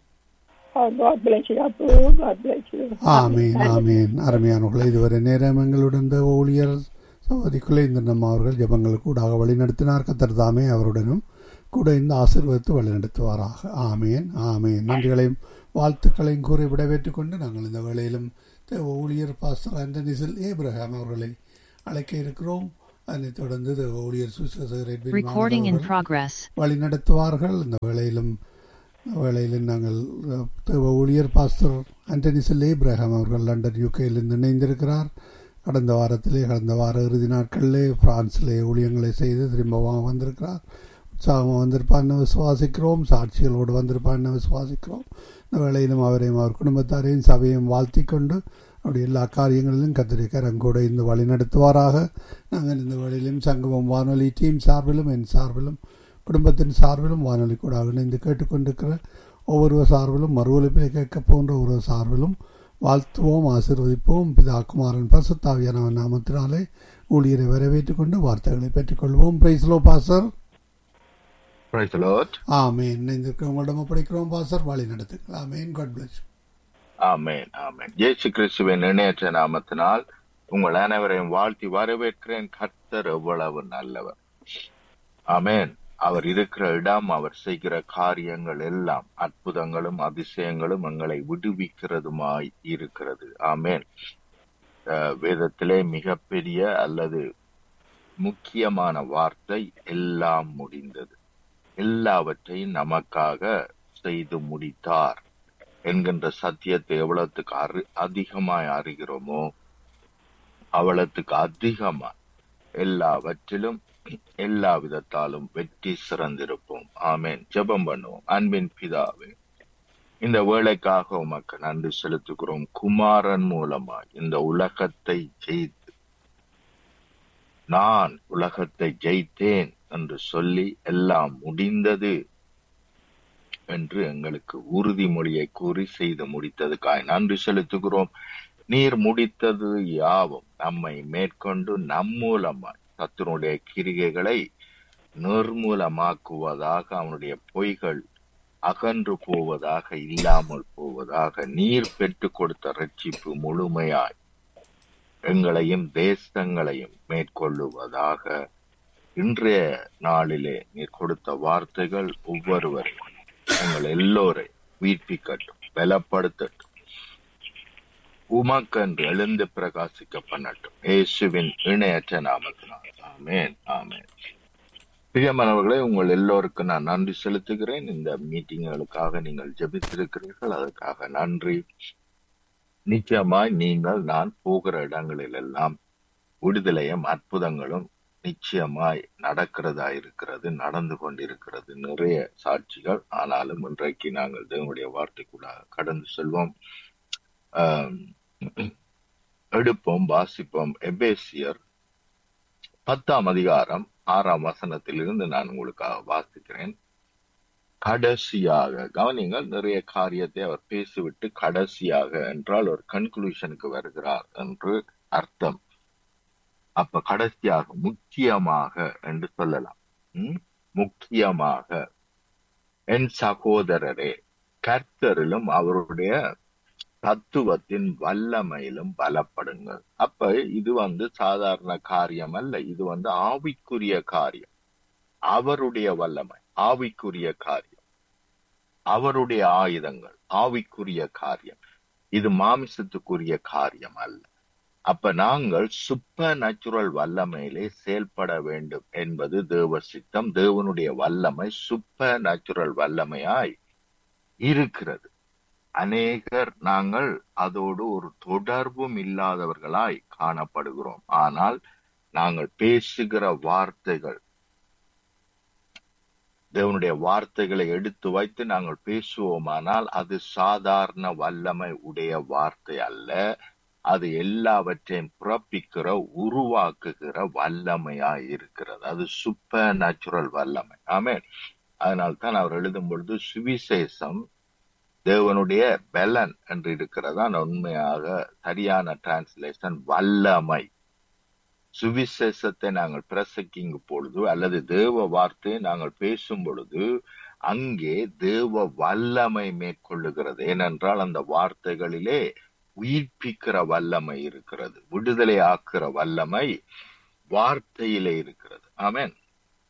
Speaker 2: ஆமீன் ஆமீன் அருமையானவர்களை இதுவரை நேரம் எங்களுடன் இந்த ஊழியர் சகோதரிக்குள்ளே இந்த நம்ம அவர்கள் ஜபங்களுக்கு கூடாக வழி நடத்தினார் கத்தர் தாமே அவருடனும் கூட இந்த ஆசீர்வதித்து வழிநடத்துவாராக ஆமேன் ஆமேன் நன்றிகளையும் வாழ்த்துக்களையும் கூறி விடைபெற்றுக் கொண்டு நாங்கள் இந்த வேளையிலும் தேவ ஊழியர் பாஸ்டர் ஆண்டனிசல் ஏப்ரஹாம் அவர்களை அழைக்க இருக்கிறோம் அதனைத் தொடர்ந்து தேவ ஊழியர் சுசேகர் எட்வின்
Speaker 3: Recording in
Speaker 2: மாணவர்
Speaker 3: progress.
Speaker 2: வழி நடத்துவார்கள் இந்த வேளையிலும் வேளையில் நாங்கள் அஹ், தேவ ஊழியர் பாஸ்டர் ஆண்டனிசல் ஏப்ரஹாம் அவர்கள் லண்டன் யூகேயிலிருந்து இணைந்திருக்கிறார் கடந்த வாரத்திலே கடந்த வார இறுதி நாட்களிலே பிரான்சிலே ஊழியங்களை செய்து திரும்பவும் வந்திருக்கிறார் உற்சாகமாக வந்திருப்பான்னு விசுவாசிக்கிறோம் சாட்சிகளோடு வந்திருப்பான்னு விசுவாசிக்கிறோம் இந்த வேளையிலும் அவரையும் அவர் குடும்பத்தாரையும் சபையும் வாழ்த்தி கொண்டு அப்படி எல்லா காரியங்களிலும் கத்திரிக்காரன் கூட இந்த வழி நடத்துவாராக நாங்கள் இந்த வேளையிலும் சங்கமம் வானொலி டீம் சார்பிலும் என் சார்பிலும் குடும்பத்தின் சார்பிலும் வானொலி கூட இணைந்து கேட்டுக்கொண்டிருக்கிற ஒவ்வொரு சார்பிலும் மறு ஒலிப்பிலை கேட்க போன்ற ஒரு சார்பிலும் வாழ்த்துவோம் ஆசீர்வதிப்போம் பிதா குமாரன் பசுத்தாவியானவன் நாமத்தினாலே ஊழியரை வரவேற்றுக் கொண்டு வார்த்தைகளை பெற்றுக்கொள்வோம் பிரைஸ்லோ பாசர்
Speaker 4: Praise the Lord.
Speaker 2: ஆமேன் இணைந்திருக்கிறவங்களிடம் ஒப்படைக்கிறோம் பாசர் வழி நடத்துங்கள் ஆமேன் காட் பிளஸ்
Speaker 4: ஆமென் ஆமென் இயேசு கிறிஸ்துவின் இணையற்ற நாமத்தினால் உங்கள் அனைவரையும் வாழ்த்தி வரவேற்கிறேன் கர்த்தர் எவ்வளவு நல்லவர் ஆமென் அவர் இருக்கிற இடம் அவர் செய்கிற காரியங்கள் எல்லாம் அற்புதங்களும் அதிசயங்களும் எங்களை விடுவிக்கிறதுமாய் இருக்கிறது ஆமென் அஹ், வேதத்திலே மிகப்பெரிய அல்லது முக்கியமான வார்த்தை எல்லாம் முடிந்தது எல்லாவற்றையும் நமக்காக செய்து முடித்தார் என்கின்ற சத்தியத்தை எவ்வளவுக்கு அறி அதிகமாய் அறிகிறோமோ அவ்வளவுக்கு அதிகமா எல்லாவற்றிலும் எல்லா விதத்தாலும் வெற்றி சிறந்திருப்போம் ஆமென் ஜெபம் பண்ணுவோம் அன்பின் பிதாவே இந்த வேலைக்காக உமக்கு நன்றி செலுத்துகிறோம் குமாரன் மூலமா இந்த உலகத்தை ஜெயித்து நான் உலகத்தை ஜெயித்தேன் என்று சொல்லி எல்லாம் முடிந்தது என்று எங்களுக்கு உறுதிமொழியை கூறி செய்து முடித்ததுக்காய் நன்றி செலுத்துகிறோம் நீர் முடித்தது யாவும் நம்மை மேற்கொண்டு நம் மூலமாய் சத்துனுடைய கிரிகைகளை நிர்மூலமாக்குவதாக அவனுடைய பொய்கள் அகன்று போவதாக இல்லாமல் போவதாக நீர் பெற்றுக் கொடுத்த ரட்சிப்பு முழுமையாய் எங்களையும் தேசங்களையும் மேற்கொள்ளுவதாக இன்றைய நாளிலே நீர் கொடுத்த வார்த்தைகள் ஒவ்வொருவரையும் எங்கள் எல்லோரை உயிர்ப்பிக்கட்டும் பலப்படுத்தட்டும் உமக்கென்று எழுந்து பிரகாசிக்க பண்ணட்டும் இயேசுவின் இணையற்ற நாமத்தினால் ஆமென் ஆமென் பிரியமானவர்களே உங்கள் எல்லோருக்கும் நான் நன்றி செலுத்துகிறேன் இந்த மீட்டிங்களுக்காக நீங்கள் ஜெபித்திருக்கிறீர்கள் அதற்காக நன்றி நிச்சயமாய் நீங்கள் நான் போகிற இடங்களில் எல்லாம் விடுதலையும் அற்புதங்களும் நிச்சயமாய் நடக்கிறதா இருக்கிறது நடந்து கொண்டிருக்கிறது நிறைய சாட்சிகள் ஆனாலும் இன்றைக்கு நாங்கள் தேவனுடைய வார்த்தைக்குள்ள கடந்து செல்வோம் ஆம், எடுப்போம் வாசிப்போம் எபேசியர் பத்தாம் அதிகாரம் ஆறாம் வசனத்திலிருந்து நான் உங்களுக்காக வாசிக்கிறேன் கடைசியாக கவனிங்கள் நிறைய காரியத்தை அவர் பேசிவிட்டு கடைசியாக என்றால் ஒரு கன்க்ளூஷனுக்கு வருகிறார் என்று அர்த்தம் அப்ப கடைசியாக முக்கியமாக என்று சொல்லலாம் ம்? முக்கியமாக என் சகோதரரே கர்த்தரிலும் அவருடைய தத்துவத்தின் வல்லமையிலும் பலப்படுங்கள் அப்ப இது வந்து சாதாரண காரியம் அல்ல இது வந்து ஆவிக்குரிய காரியம் அவருடைய வல்லமை ஆவிக்குரிய காரியம் அவருடைய ஆயுதங்கள் ஆவிக்குரிய காரியம் இது மாமிசத்துக்குரிய காரியம் அல்ல அப்ப நாங்கள் சூப்பர் நேச்சுரல் வல்லமையிலே செயல்பட வேண்டும் என்பது தேவ சித்தம் தேவனுடைய வல்லமை சூப்பர் நேச்சுரல் வல்லமையாய் இருக்கிறது அநேகர் நாங்கள் அதோடு ஒரு தொடர்பும் இல்லாதவர்களாய் காணப்படுகிறோம் ஆனால் நாங்கள் பேசுகிற வார்த்தைகள் தேவனுடைய வார்த்தைகளை எடுத்து வைத்து நாங்கள் பேசுவோமானால் அது சாதாரண வல்லமை உடைய வார்த்தை அல்ல அது எல்லாவற்றையும் பிறப்பிக்கிற உருவாக்குகிற வல்லமையாய் இருக்கிறது அது சூப்பர் நேச்சுரல் வல்லமை ஆமென் அதனால் தான் அவர் எழுதும் பொழுது சுவிசேஷம் தேவனுடைய பெலன் என்று இருக்கிறதா உண்மையாக சரியான டிரான்ஸ்லேஷன் வல்லமை சுவிசேஷத்தை நாங்கள் பிரசக்கிங் பொழுது அல்லது தேவ வார்த்தையை நாங்கள் பேசும் பொழுது அங்கே தேவ வல்லமை மேற்கொள்ளுகிறது ஏனென்றால் அந்த வார்த்தைகளிலே உயிர்ப்பிக்கிற வல்லமை இருக்கிறது விடுதலை ஆக்குற வல்லமை வார்த்தையிலே இருக்கிறது ஆமென்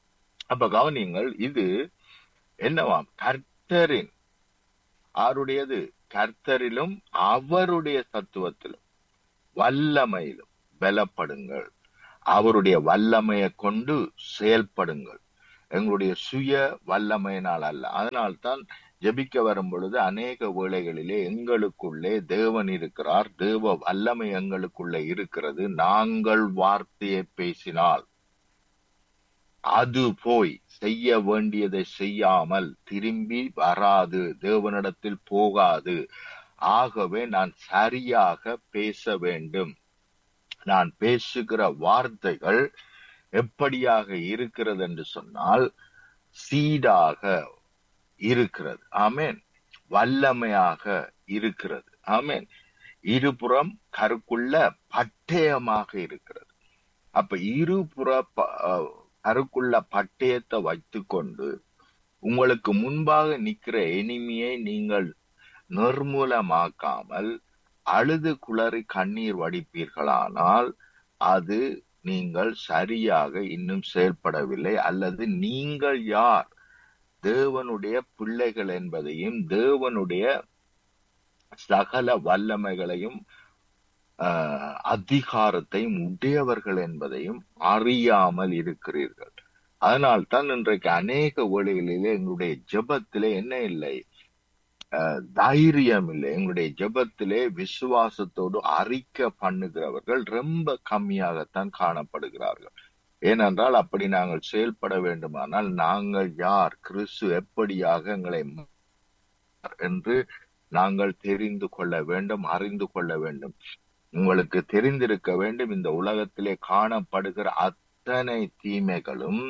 Speaker 4: அப்ப கவனியுங்கள் இது என்னவாம் கர்த்தரின் ஆருடையது கர்த்தரிலும் அவருடைய தத்துவத்திலும் வல்லமையிலும் பலப்படுங்கள் அவருடைய வல்லமையை கொண்டு செயல்படுங்கள் எங்களுடைய சுய வல்லமையினால் அல்ல அதனால்தான் ஜெபிக்க வரும் பொழுது அநேக வேளைகளிலே எங்களுக்குள்ளே தேவன் இருக்கிறார் தேவ வல்லமை எங்களுக்குள்ளே இருக்கிறது நாங்கள் வார்த்தையை பேசினால் அது போய் செய்ய வேண்டியதை செய்யாமல் திரும்பி வராது தேவனிடத்தில் போகாது ஆகவே நான் சரியாக பேச வேண்டும் நான் பேசுகிற வார்த்தைகள் எப்படியாக இருக்கிறது என்று சொன்னால் சீடாக இருக்கிறது ஆமேன் வல்லமையாக இருக்கிறது ஆமேன் இருபுறம் கருக்குள்ள பட்டயமாக இருக்கிறது அப்ப இருபுற ப- அஹ் கருக்குள்ள பட்டயத்தை வைத்துக்கொண்டு உங்களுக்கு முன்பாக நிக்கிற எனிமியை நீங்கள் நிர்மூலமாக்காமல் அழுது குளறி கண்ணீர் வடிப்பீர்களானால் அது நீங்கள் சரியாக இன்னும் செயல்படவில்லை அல்லது நீங்கள் யார் தேவனுடைய பிள்ளைகள் என்பதையும் தேவனுடைய சகல வல்லமைகளையும் ஆஹ், அதிகாரத்தையும் உடையவர்கள் என்பதையும் அறியாமல் இருக்கிறீர்கள் அதனால்தான் இன்றைக்கு அநேக வேளைகளிலே எங்களுடைய ஜெபத்திலே என்ன இல்லை அஹ், தைரியம் இல்லை எங்களுடைய ஜெபத்திலே விசுவாசத்தோடு அறிக்கை பண்ணுகிறவர்கள் ரொம்ப கம்மியாகத்தான் காணப்படுகிறார்கள் ஏனென்றால் அப்படி நாங்கள் செயல்பட வேண்டுமானால் நாங்கள் யார் கிறிஸ்து எப்படியாக எங்களை மாற்றினார் என்று நாங்கள் தெரிந்து கொள்ள வேண்டும் அறிந்து கொள்ள வேண்டும் உங்களுக்கு தெரிந்திருக்க வேண்டும் இந்த உலகத்திலே காணப்படுகிற அத்தனை தீமைகளும்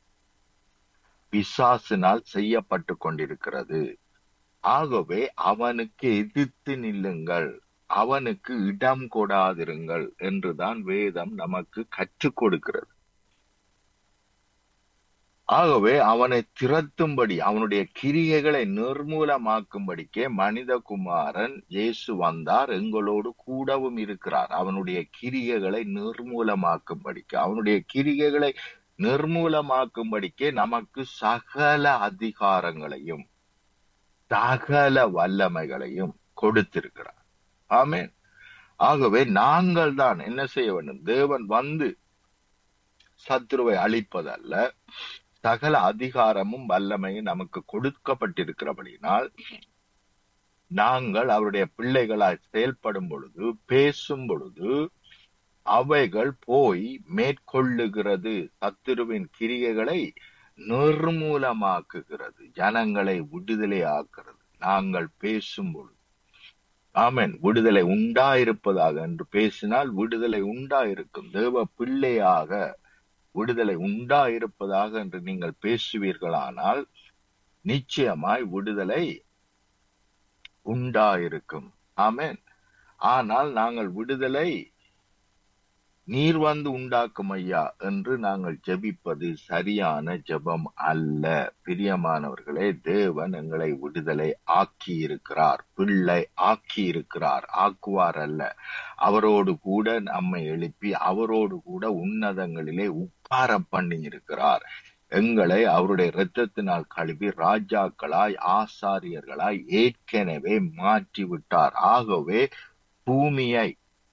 Speaker 4: பிசாசினால் செய்யப்பட்டு கொண்டிருக்கிறது ஆகவே அவனுக்கு எதிர்த்து நில்லுங்கள் அவனுக்கு இடம் கொடாதிருங்கள் என்றுதான் வேதம் நமக்கு கற்றுக் கொடுக்கிறது ஆகவே அவனை திரட்டும்படி அவனுடைய கிரியைகளை நிர்மூலமாக்கும்படிக்கே மனிதகுமாரன் இயேசு வந்தார் எங்களோடு கூடவும் இருக்கிறார் அவனுடைய கிரியைகளை நிர்மூலமாக்கும்படிக்கு அவனுடைய கிரியைகளை நிர்மூலமாக்கும்படிக்கே நமக்கு சகல அதிகாரங்களையும் சகல வல்லமைகளையும் கொடுத்திருக்கிறார் ஆமென் ஆகவே நாங்கள் தான் என்ன செய்ய வேண்டும் தேவன் வந்து சத்துருவை அழிப்பதல்ல சகல அதிகாரமும் வல்லமையும் நமக்கு கொடுக்கப்பட்டிருக்கிறபடினால் நாங்கள் அவருடைய பிள்ளைகளாய் செயல்படும் பொழுது பேசும் பொழுது அவைகள் போய் மேற்கொள்ளுகிறது சத்துருவின் கிரியைகளை நிர்மூலமாக்குகிறது ஜனங்களை விடுதலை ஆக்குறது நாங்கள் பேசும் பொழுது ஆமென் விடுதலை உண்டாயிருப்பதாக என்று பேசினால் விடுதலை உண்டாயிருக்கும் தேவ பிள்ளையாக விடுதலை உண்டாயிருப்பதாக என்று நீங்கள் பேசுவீர்களானால் நிச்சயமாய் விடுதலை உண்டாயிருக்கும் ஆமென் ஆனால் நாங்கள் விடுதலை நீர் வந்து உண்டாக்கும் ஐயா என்று நாங்கள் ஜெபிப்பது சரியான ஜெபம் அல்ல பிரியமானவர்களே தேவன் எங்களை விடுதலை ஆக்கி இருக்கிறார் பிள்ளை ஆக்கி இருக்கிறார் ஆக்குவார் அல்ல அவரோடு கூட நம்மை எழுப்பி அவரோடு கூட உன்னதங்களிலே உட்கார பண்ணி இருக்கிறார் எங்களை அவருடைய இரத்தத்தினால் கழுவி ராஜாக்களாய் ஆசாரியர்களாய் ஏற்கனவே மாற்றி விட்டார் ஆகவே பூமியை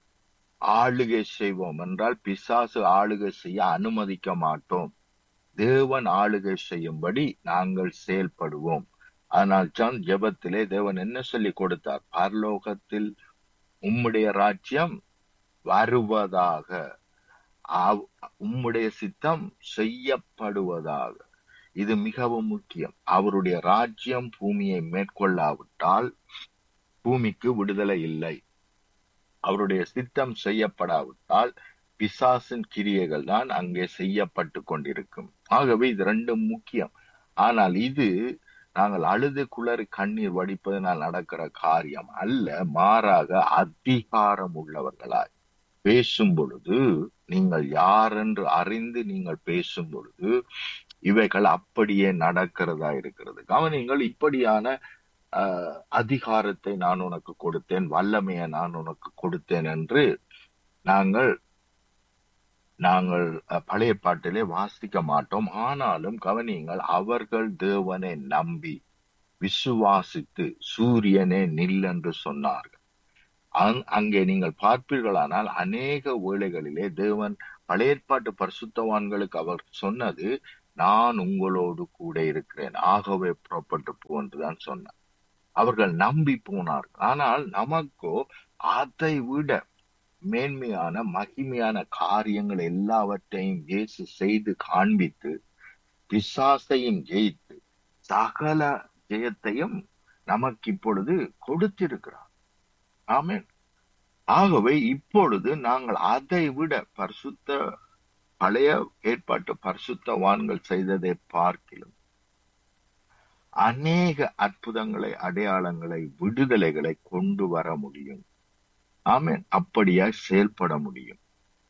Speaker 4: ஆளுகை செய்வோம் என்றால் பிசாசு ஆளுகை செய்ய அனுமதிக்க மாட்டோம் தேவன் ஆளுகை செய்யும்படி நாங்கள் செயல்படுவோம் ஆனால் தான் ஜெபத்திலே தேவன் என்ன சொல்லி கொடுத்தார் பரலோகத்தில் உம்முடைய ராஜ்யம் வருவதாக அவ்- உம்முடைய சித்தம் செய்யப்படுவதாக இது மிகவும் முக்கியம் அவருடைய ராஜ்யம் பூமியை மேற்கொள்ளாவிட்டால் பூமிக்கு விடுதலை இல்லை அவருடைய சித்தம் செய்யப்படாவிட்டால் பிசாசின் கிரியைகள் தான் அங்கே செய்யப்பட்டு கொண்டிருக்கும் ஆகவே இது ரெண்டும் முக்கியம் ஆனால் இது நாங்கள் அழுது குளறி கண்ணீர் வடிப்பதனால் நடக்கிற காரியம் அல்ல மாறாக அதிகாரம் உள்ளவர்களாய் பேசும் பொழுது நீங்கள் யார் என்று அறிந்து நீங்கள் பேசும் பொழுது இவைகள் அப்படியே நடக்கிறதா இருக்கிறது கவனிங்கள் இப்படியான ஆஹ், அதிகாரத்தை நான் உனக்கு கொடுத்தேன் வல்லமையை நான் உனக்கு கொடுத்தேன் என்று நாங்கள் நாங்கள் அஹ், பழைய பாட்டிலே வாசிக்க மாட்டோம் ஆனாலும் கவனியுங்கள் அவர்கள் தேவனை நம்பி விசுவாசித்து சூரியனே நில் என்று சொன்னார்கள் அங்- அங்கே நீங்கள் பார்ப்பீர்களானால் அநேக வேளைகளிலே தேவன் பழைய ஏற்பாட்டு பரிசுத்தவான்களுக்கு அவர் சொன்னது நான் உங்களோடு கூட இருக்கிறேன் ஆகவே புறப்பட்டு போ என்றுதான் சொன்னார் அவர்கள் நம்பி போனார்கள் ஆனால் நமக்கோ அதை விட மேன்மையான மகிமையான காரியங்கள் எல்லாவற்றையும் இயேசு செய்து காண்பித்து பிசாசையும் ஜெயித்து சகல ஜெயத்தையும் நமக்கு இப்பொழுது கொடுத்திருக்கிறார் ஆமென் ஆகவே இப்பொழுது நாங்கள் அதை விட பரிசுத்த பழைய ஏற்பாட்டு பரிசுத்தவான்கள் செய்ததை பார்க்கிலும் அநேக அற்புதங்களை அடையாளங்களை விடுதலைகளை கொண்டு வர முடியும் ஆமென் அப்படியா செயல்பட முடியும்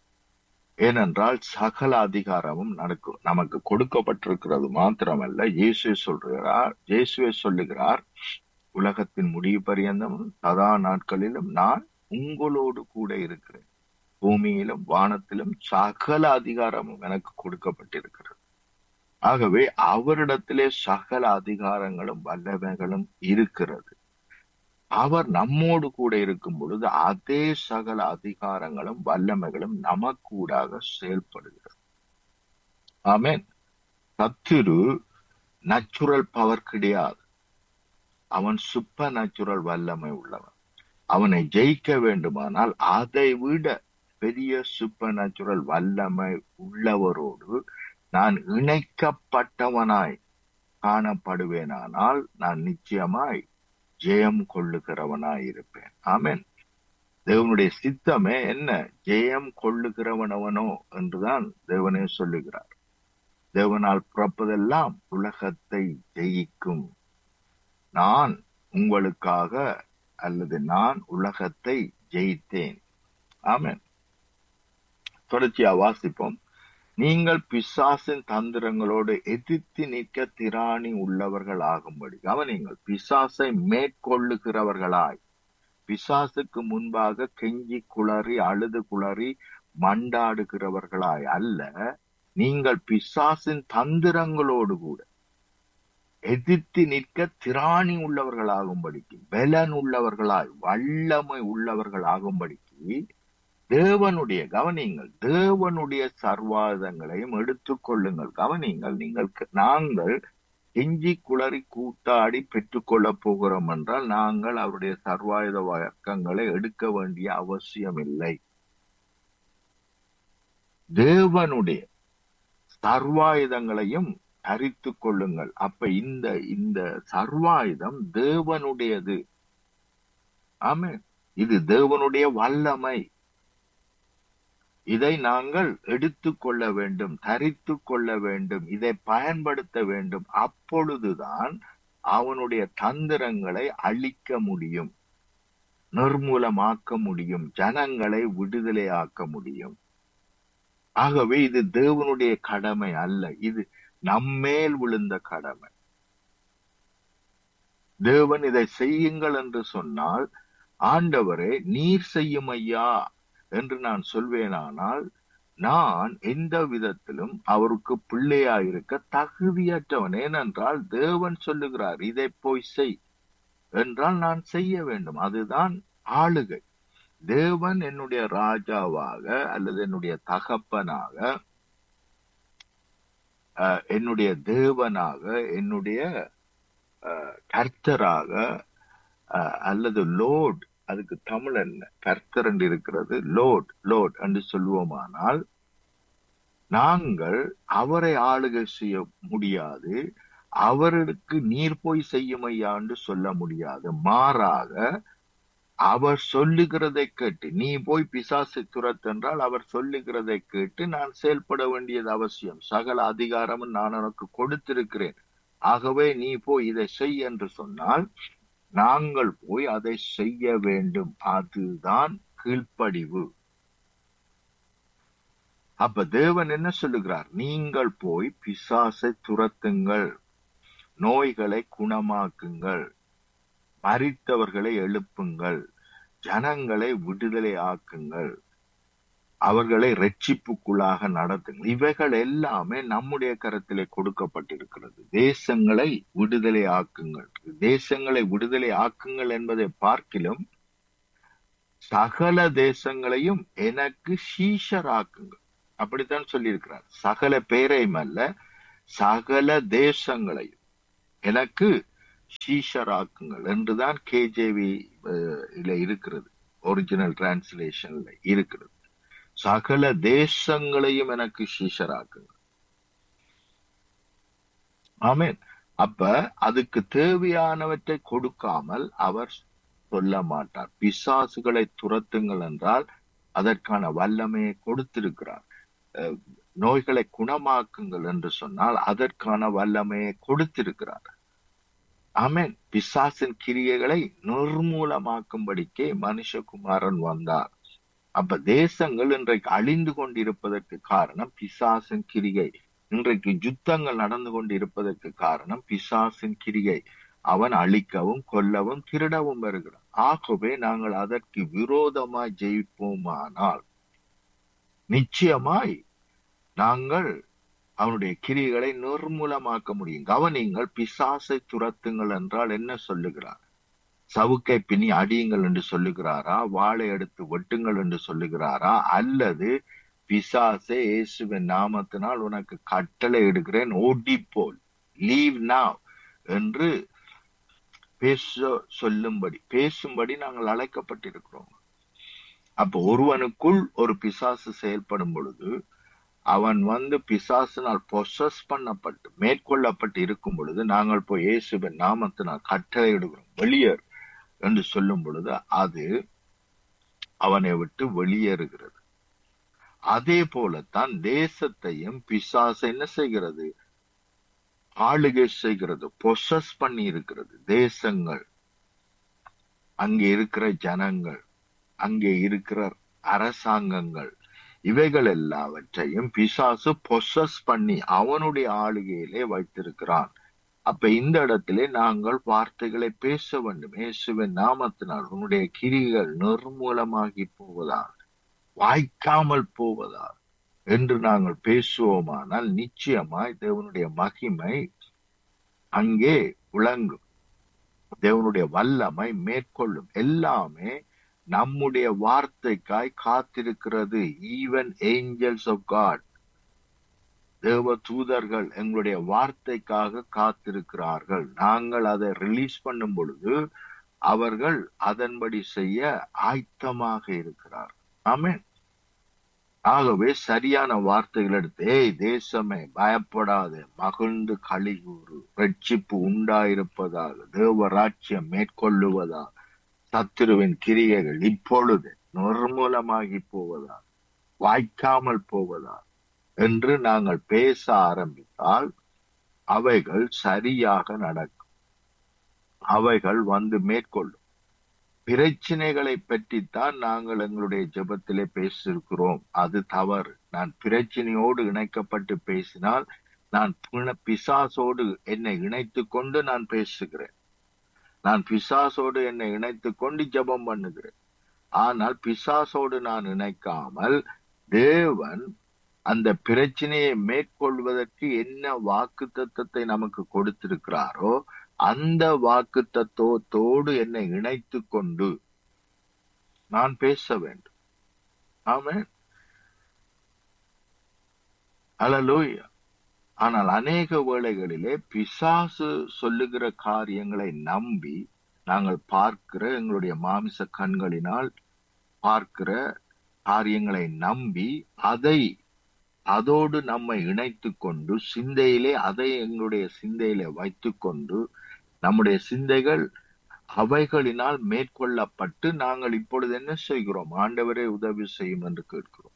Speaker 4: ஏனென்றால் சகல அதிகாரமும் நடக்கு நமக்கு கொடுக்கப்பட்டிருக்கிறது மாத்திரமல்ல இயேசுவே சொல்கிறார் இயேசுவே சொல்லுகிறார் உலகத்தின் முடிவு பரியந்தமும் சதா நாட்களிலும் நான் உங்களோடு கூட இருக்கிறேன் பூமியிலும் வானத்திலும் சகல அதிகாரமும் எனக்கு கொடுக்கப்பட்டிருக்கிறது ஆகவே அவரிடத்திலே சகல அதிகாரங்களும் வல்லமைகளும் இருக்கிறது அவர் நம்மோடு கூட இருக்கும் பொழுது அதே சகல அதிகாரங்களும் வல்லமைகளும் நமக்கூடாக செயல்படுகிறது ஆமென் சத்துரு நேச்சுரல் பவர் கிடையாது அவன் சூப்பர் நேச்சுரல் வல்லமை உள்ளவன் அவனை ஜெயிக்க வேண்டுமானால் அதை விட பெரிய சூப்பர் நேச்சுரல் வல்லமை உள்ளவரோடு நான் இணைக்கப்பட்டவனாய் காணப்படுவேனானால் நான் நிச்சயமாய் ஜெயம் கொள்ளுகிறவனாய் இருப்பேன் ஆமென் தேவனுடைய சித்தமே என்ன ஜெயம் கொள்ளுகிறவனவனோ என்றுதான் தேவனே சொல்லுகிறார் தேவனால் பிறப்பதெல்லாம் உலகத்தை ஜெயிக்கும் நான் உங்களுக்காக அல்லது நான் உலகத்தை ஜெயித்தேன் ஆமென் தொடர்ச்சியா வாசிப்போம் நீங்கள் பிசாசின் தந்திரங்களோடு எதிர்த்து நிற்க திராணி உள்ளவர்கள் ஆகும்படி கவனிங்கள் பிசாசை மேற்கொள்ளுகிறவர்களாய் பிசாசுக்கு முன்பாக கெஞ்சி குளறி அழுது குளறி மண்டாடுகிறவர்களாய் அல்ல நீங்கள் பிசாசின் தந்திரங்களோடு கூட எதிர்த்து நிற்க திராணி உள்ளவர்களாகும்படிக்கு பலன் உள்ளவர்களாய் வல்லமை உள்ளவர்களாகும்படிக்கு தேவனுடைய கவனியுங்கள் தேவனுடைய சர்வாயுதங்களையும் எடுத்துக்கொள்ளுங்கள் கவனியுங்கள் நீங்கள் நாங்கள் கெஞ்சி குளறி கூத்தாடி பெற்றுக்கொள்ளப் போகிறோம் என்றால் நாங்கள் அவருடைய சர்வாயுத வழக்கங்களை எடுக்க வேண்டிய அவசியம் இல்லை தேவனுடைய சர்வாயுதங்களையும் தரித்து கொள்ளுங்கள் அப்ப இந்த இந்த சர்வாயுதம் தேவனுடையது ஆமே இது தேவனுடைய வல்லமை இதை நாங்கள் எடுத்துக்கொள்ள வேண்டும் தரித்து கொள்ள வேண்டும் இதை பயன்படுத்த வேண்டும் அப்பொழுதுதான் அவனுடைய தந்திரங்களை அழிக்க முடியும் நிர்மூலமாக்க முடியும் ஜனங்களை விடுதலையாக்க முடியும் ஆகவே இது தேவனுடைய கடமை அல்ல இது நம்மேல் விழுந்த கடமை தேவன் இதை செய்யுங்கள் என்று சொன்னால் ஆண்டவரே நீர் செய்யும் ஐயா என்று நான் சொல்வேனானால் நான் எந்த விதத்திலும் அவருக்கு பிள்ளையாயிருக்க தகுதியற்றவன் ஏனென்றால் தேவன் சொல்லுகிறார் இதை போய் செய் என்றால் நான் செய்ய வேண்டும் அதுதான் ஆளுகை தேவன் என்னுடைய ராஜாவாக அல்லது என்னுடைய தகப்பனாக அஹ், என்னுடைய தேவனாக என்னுடைய அஹ், கர்த்தராக அஹ், அல்லது லோட் அதுக்கு தமிழ் என்ன கர்த்தர் என்று இருக்கிறது லோட் லோட் என்று சொல்லுவோமானால் நாங்கள் அவரை ஆளுகை செய்ய முடியாது அவருக்கு நீர் போய் செய்யும் ஐயா என்று சொல்ல முடியாது மாறாக அவர் சொல்லுகிறதை கேட்டு நீ போய் பிசாசை துரத்தென்றால் அவர் சொல்லுகிறதை கேட்டு நான் செயல்பட வேண்டியது அவசியம் சகல அதிகாரமும் நான் உனக்கு கொடுத்திருக்கிறேன் ஆகவே நீ போய் இதை செய் என்று சொன்னால் நாங்கள் போய் அதை செய்ய வேண்டும் அதுதான் கீழ்ப்படிவு அப்ப தேவன் என்ன சொல்லுகிறார் நீங்கள் போய் பிசாசை துரத்துங்கள் நோய்களை குணமாக்குங்கள் மரித்தவர்களை எழுப்புங்கள் ஜனங்களை விடுதலை ஆக்குங்கள் அவர்களை ரட்சிப்புக்குள்ளாக நடத்துங்கள் இவைகள் எல்லாமே நம்முடைய கரத்திலே கொடுக்கப்பட்டிருக்கிறது தேசங்களை விடுதலை ஆக்குங்கள் தேசங்களை விடுதலை ஆக்குங்கள் என்பதை பார்க்கிலும் சகல தேசங்களையும் எனக்கு சீஷராக்குங்கள் அப்படித்தான் சொல்லியிருக்கிறார் சகல பேரையும் அல்ல சகல தேசங்களையும் எனக்கு சீஷராக்குங்கள் என்றுதான் கேஜேவி இருக்கிறது ஒரிஜினல் டிரான்ஸ்லேஷன்ல இருக்கிறது சகல தேசங்களையும் எனக்கு சீஷராக்குங்கள் ஆமேன் அப்ப அதுக்கு தேவையானவற்றை கொடுக்காமல் அவர் சொல்ல மாட்டார் பிசாசுகளை துரத்துங்கள் என்றால் அதற்கான வல்லமையை கொடுத்திருக்கிறார் நோய்களை குணமாக்குங்கள் என்று சொன்னால் அதற்கான வல்லமையை கொடுத்திருக்கிறார் ஆமேன் பிசாசின் கிரியைகளை நிர்மூலமாக்கும்படிக்கே மனுஷகுமாரன் வந்தார் அப்ப தேசங்கள் இன்றைக்கு அழிந்து கொண்டிருப்பதற்கு காரணம் பிசாசின் கிரிகை இன்றைக்கு யுத்தங்கள் நடந்து கொண்டிருப்பதற்கு காரணம் பிசாசின் கிரிகை அவன் அழிக்கவும் கொல்லவும் திருடவும் வருகிறான் ஆகவே நாங்கள் அதற்கு விரோதமாய் ஜெயிப்போமானால் நிச்சயமாய் நாங்கள் அவனுடைய கிரிகளை நிர்மூலமாக்க முடியும் கவனிங்கள் பிசாசை துரத்துங்கள் என்றால் என்ன சொல்லுகிறார் சவுக்கை பின்னி அடியுங்கள் என்று சொல்லுகிறாரா வாழை எடுத்து வெட்டுங்கள் என்று சொல்லுகிறாரா அல்லது பிசாசே இயேசுவின் நாமத்தினால் உனக்கு கட்டளை எடுக்கிறேன் ஓடிப்போல் லீவ் நாவ் என்று பேச சொல்லும்படி பேசும்படி நாங்கள் அழைக்கப்பட்டிருக்கிறோம் அப்போ ஒருவனுக்குள் ஒரு பிசாசு செயல்படும் பொழுது அவன் வந்து பிசாசினால் பொசஸ் பண்ணப்பட்டு மேற்கொள்ளப்பட்டு இருக்கும் பொழுது நாங்கள் போய் இயேசுவின் நாமத்தினால் கட்டளை எடுக்கிறோம் வெளியேறு என்று சொல்லும் பொழுது அது அவனை விட்டு வெளியேறுகிறது அதே போலத்தான் தேசத்தையும் பிசாசு என்ன செய்கிறது ஆளுகை செய்கிறது பொசஸ் பண்ணி இருக்கிறது தேசங்கள் அங்கே இருக்கிற ஜனங்கள் அங்கே இருக்கிற அரசாங்கங்கள் இவைகள் எல்லாவற்றையும் பிசாசு பொசஸ் பண்ணி அவனுடைய ஆளுகையிலே வைத்திருக்கிறான் அப்ப இந்த இடத்திலே நாங்கள் வார்த்தைகளை பேச வேண்டும் இயேசுவின் நாமத்தினால் உன்னுடைய கிரிகள் நிர்மூலமாகி போவதால் வாய்க்காமல் போவதால் என்று நாங்கள் பேசுவோமானால் நிச்சயமாய் தேவனுடைய மகிமை அங்கே விளங்கும் தேவனுடைய வல்லமை மேற்கொள்ளும் எல்லாமே நம்முடைய வார்த்தைக்காய் காத்திருக்கிறது ஈவன் ஏஞ்சல்ஸ் ஆஃப் காட் தேவ தூதர்கள் எங்களுடைய வார்த்தைக்காக காத்திருக்கிறார்கள் நாங்கள் அதை ரிலீஸ் பண்ணும் பொழுது அவர்கள் அதன்படி செய்ய ஆயத்தமாக இருக்கிறார் ஆமேன் ஆகவே சரியான வார்த்தைகள் எடுத்து ஏய் தேசமே பயப்படாது மகிழ்ந்து கழிகூறு ரட்சிப்பு உண்டாயிருப்பதாக தேவராட்சியம் மேற்கொள்ளுவதாக சத்துருவின் கிரியைகள் இப்பொழுது நிர்மூலமாகி போவதா வாய்க்காமல் போவதா என்று நாங்கள் பேச ஆரம்பித்தால் அவைகள் சரியாக நடக்கும் அவைகள் வந்து மேற்கொள்ளும் பிரச்சனைகளை பற்றித்தான் நாங்கள் எங்களுடைய ஜெபத்திலே பேசியிருக்கிறோம் அது தவறு நான் பிரச்சனையோடு இணைக்கப்பட்டு பேசினால் நான் பிசாசோடு என்னை இணைத்து கொண்டு நான் பேசுகிறேன் நான் பிசாசோடு என்னை இணைத்து கொண்டு ஜபம் பண்ணுகிறேன் ஆனால் பிசாசோடு நான் இணைக்காமல் தேவன் அந்த பிரச்சனையை மேற்கொள்வதற்கு என்ன வாக்கு தத்துவத்தை நமக்கு கொடுத்திருக்கிறாரோ அந்த வாக்கு தத்துவத்தோடு என்னை இணைத்து கொண்டு நான் பேச வேண்டும் ஆமே அலலூயா ஆனால் அநேக வேளைகளிலே பிசாசு சொல்லுகிற காரியங்களை நம்பி நாங்கள் பார்க்கிற எங்களுடைய மாமிச கண்களினால் பார்க்கிற காரியங்களை நம்பி அதை அதோடு நம்மை இணைத்து கொண்டு சிந்தையிலே அதை எங்களுடைய சிந்தையிலே வைத்து கொண்டு நம்முடைய சிந்தைகள் அவைகளினால் மேற்கொள்ளப்பட்டு நாங்கள் இப்பொழுது என்ன செய்கிறோம் ஆண்டவரே உதவி செய்யும் என்று கேட்கிறோம்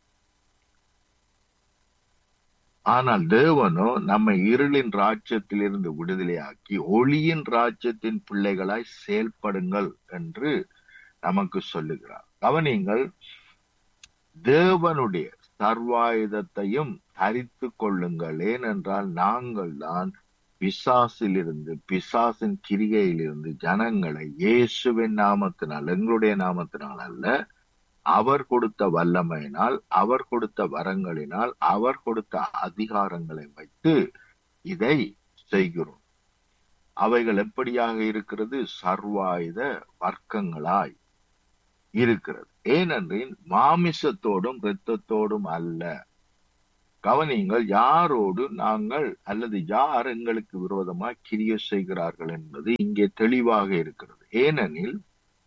Speaker 4: ஆனால் தேவனோ நம்மை இருளின் ராஜ்யத்திலிருந்து விடுதலையாக்கி ஒளியின் ராஜ்யத்தின் பிள்ளைகளாய் செயல்படுங்கள் என்று நமக்கு சொல்லுகிறார் கவனிங்கள் தேவனுடைய சர்வாயுதத்தையும் தரித்து கொள்ளுங்கள் ஏனென்றால் நாங்கள் தான் பிசாசிலிருந்து பிசாசின் கிரிகையிலிருந்து ஜனங்களை இயேசுவின் நாமத்தினால் எங்களுடைய நாமத்தினால் அல்ல அவர் கொடுத்த வல்லமையினால் அவர் கொடுத்த வரங்களினால் அவர் கொடுத்த அதிகாரங்களை வைத்து இதை செய்கிறோம் அவைகள் எப்படியாக இருக்கிறது சர்வாயுத வர்க்கங்களாய் இருக்கிறது ஏனென்றில் மாமிசத்தோடும் இரத்தத்தோடும் அல்ல கவனிங்கள் யாரோடு நாங்கள் அல்லது யார் எங்களுக்கு விரோதமாய் கிரிய செய்கிறார்கள் என்பது இங்கே தெளிவாக இருக்கிறது ஏனெனில்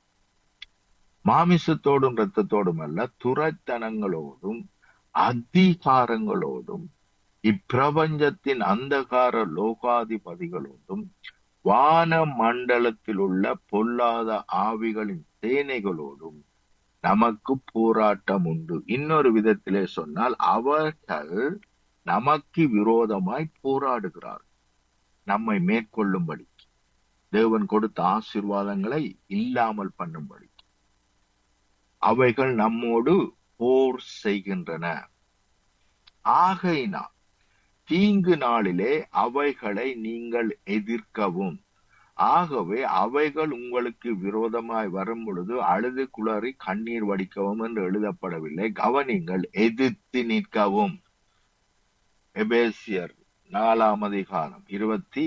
Speaker 4: மாமிசத்தோடும் இரத்தத்தோடும் அல்ல துரைத்தனங்களோடும் அதிகாரங்களோடும் இப்பிரபஞ்சத்தின் அந்தகார லோகாதிபதிகளோடும் வான மண்டலத்தில் உள்ள பொல்லாத ஆவிகளின் சேனைகளோடும் நமக்கு போராட்டம் உண்டு இன்னொரு விதத்திலே சொன்னால் அவர்கள் நமக்கு விரோதமாய் போராடுகிறார் நம்மை மேற்கொள்ளும்படி தேவன் கொடுத்த ஆசீர்வாதங்களை இல்லாமல் பண்ணும்படி அவைகள் நம்மோடு போர் செய்கின்றன ஆகையினால் தீங்கு நாளிலே அவைகளை நீங்கள் எதிர்க்கவும் ஆகவே அவைகள் உங்களுக்கு விரோதமாய் வரும் பொழுது அழுது குளறி கண்ணீர் வடிக்கவும் என்று எழுதப்படவில்லை கவனிங்கள் எதிர்த்து நிற்கவும் எபேசியர் நாலாம் அதிகாரம் இருபத்தி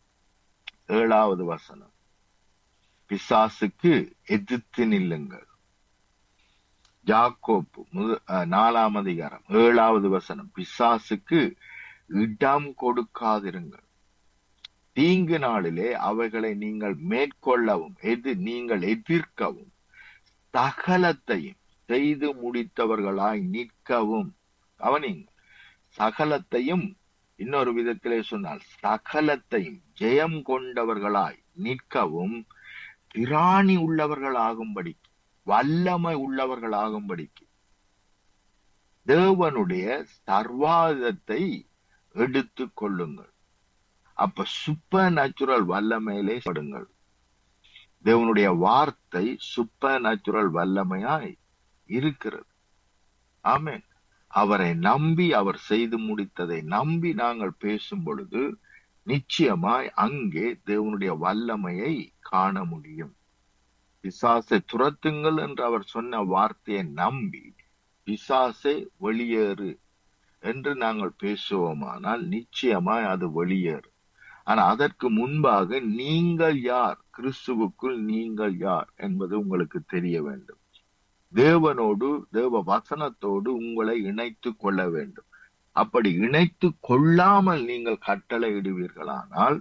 Speaker 4: ஏழாவது வசனம் பிசாசுக்கு எதிர்த்து நில்லுங்கள் ஜாக்கோப்பு முத- அஹ், நாலாம் அதிகாரம் ஏழாவது வசனம் பிசாசுக்கு இடம் கொடுக்காதிருங்கள் தீங்கு நாளிலே அவைகளை நீங்கள் மேற்கொள்ளவும் எது நீங்கள் எதிர்க்கவும் சகலத்தையும் செய்து முடித்தவர்களாய் நிற்கவும் கவனிங்கள் சகலத்தையும் இன்னொரு விதத்திலே சொன்னால் சகலத்தையும் ஜெயம் கொண்டவர்களாய் நிற்கவும் திராணி உள்ளவர்களாகும்படி வல்லமை உள்ளவர்களாகும்படிக்கு தேவனுடைய சர்வாதத்தை எடுத்துக் கொள்ளுங்கள் அப்ப சூப்பர் நேச்சுரல் வல்லமையிலே படுங்கள் தேவனுடைய வார்த்தை சூப்பர் நேச்சுரல் வல்லமையாய் இருக்கிறது ஆமென் அவரை நம்பி அவர் செய்து முடித்ததை நம்பி நாங்கள் பேசும் பொழுது நிச்சயமாய் அங்கே தேவனுடைய வல்லமையை காண முடியும் பிசாசை துரத்துங்கள் என்று அவர் சொன்ன வார்த்தையை நம்பி பிசாசை வெளியேறு என்று நாங்கள் பேசுவோமானால் நிச்சயமாய் அது வெளியேறும் ஆனா அதற்கு முன்பாக நீங்கள் யார் கிறிஸ்துவுக்குள் நீங்கள் யார் என்பது உங்களுக்கு தெரிய வேண்டும் தேவனோடு தேவ வசனத்தோடு உங்களை இணைத்து கொள்ள வேண்டும் அப்படி இணைத்து கொள்ளாமல் நீங்கள் கட்டளையிடுவீர்களானால்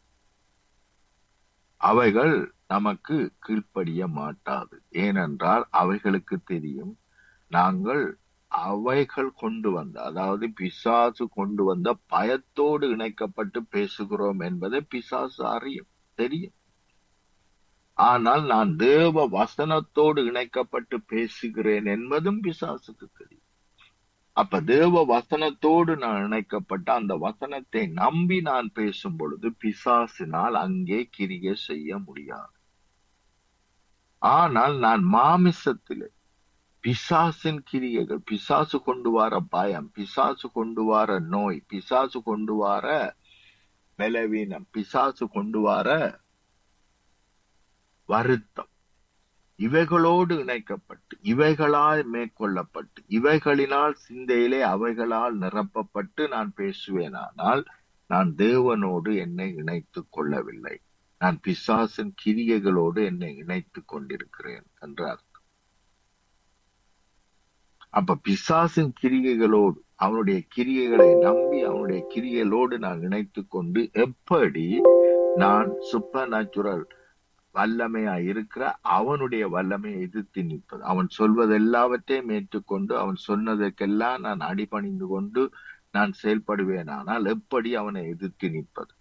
Speaker 4: அவைகள் நமக்கு கீழ்ப்படிய மாட்டாது ஏனென்றால் அவைகளுக்கு தெரியும் நாங்கள் அவைகள் கொண்டு வந்த அதாவது பிசாசு கொண்டு வந்த பயத்தோடு இணைக்கப்பட்டு பேசுகிறோம் என்பதை பிசாசு அறியும் தெரியும் ஆனால் நான் தேவ வசனத்தோடு இணைக்கப்பட்டு பேசுகிறேன் என்பதும் பிசாசுக்கு தெரியும் அப்ப தேவ வசனத்தோடு நான் இணைக்கப்பட்ட அந்த வசனத்தை நம்பி நான் பேசும் பொழுது பிசாசினால் அங்கே கிரியை செய்ய முடியாது ஆனால் நான் மாமிசத்திலே பிசாசின் கிரியைகள் பிசாசு கொண்டு வர பயம் பிசாசு கொண்டு வர நோய் பிசாசு கொண்டு வர பலவீனம் பிசாசு கொண்டு வர வருத்தம் இவைகளோடு இணைக்கப்பட்டு இவைகளால் மேற்கொள்ளப்பட்டு இவைகளினால் சிந்தையிலே அவைகளால் நிரப்பப்பட்டு நான் பேசுவேனானால் நான் தேவனோடு என்னை இணைத்துக் கொள்ளவில்லை நான் பிசாசின் கிரியைகளோடு என்னை இணைத்துக் கொண்டிருக்கிறேன் என்றார் அப்ப பிசாசின் கிரியைகளோடு அவனுடைய கிரியைகளை நம்பி அவனுடைய கிரியைகளோடு நான் இணைத்துக் கொண்டு எப்படி நான் சூப்பர் நேச்சுரல் வல்லமையா இருக்கிற அவனுடைய வல்லமையை எதிர்த்து நிற்பது அவன் சொல்வது எல்லாவற்றையும் ஏற்றுக்கொண்டு அவன் சொன்னதற்கெல்லாம் நான் அடிபணிந்து கொண்டு நான் செயல்படுவேனானால் எப்படி அவனை எதிர்த்து நிற்பது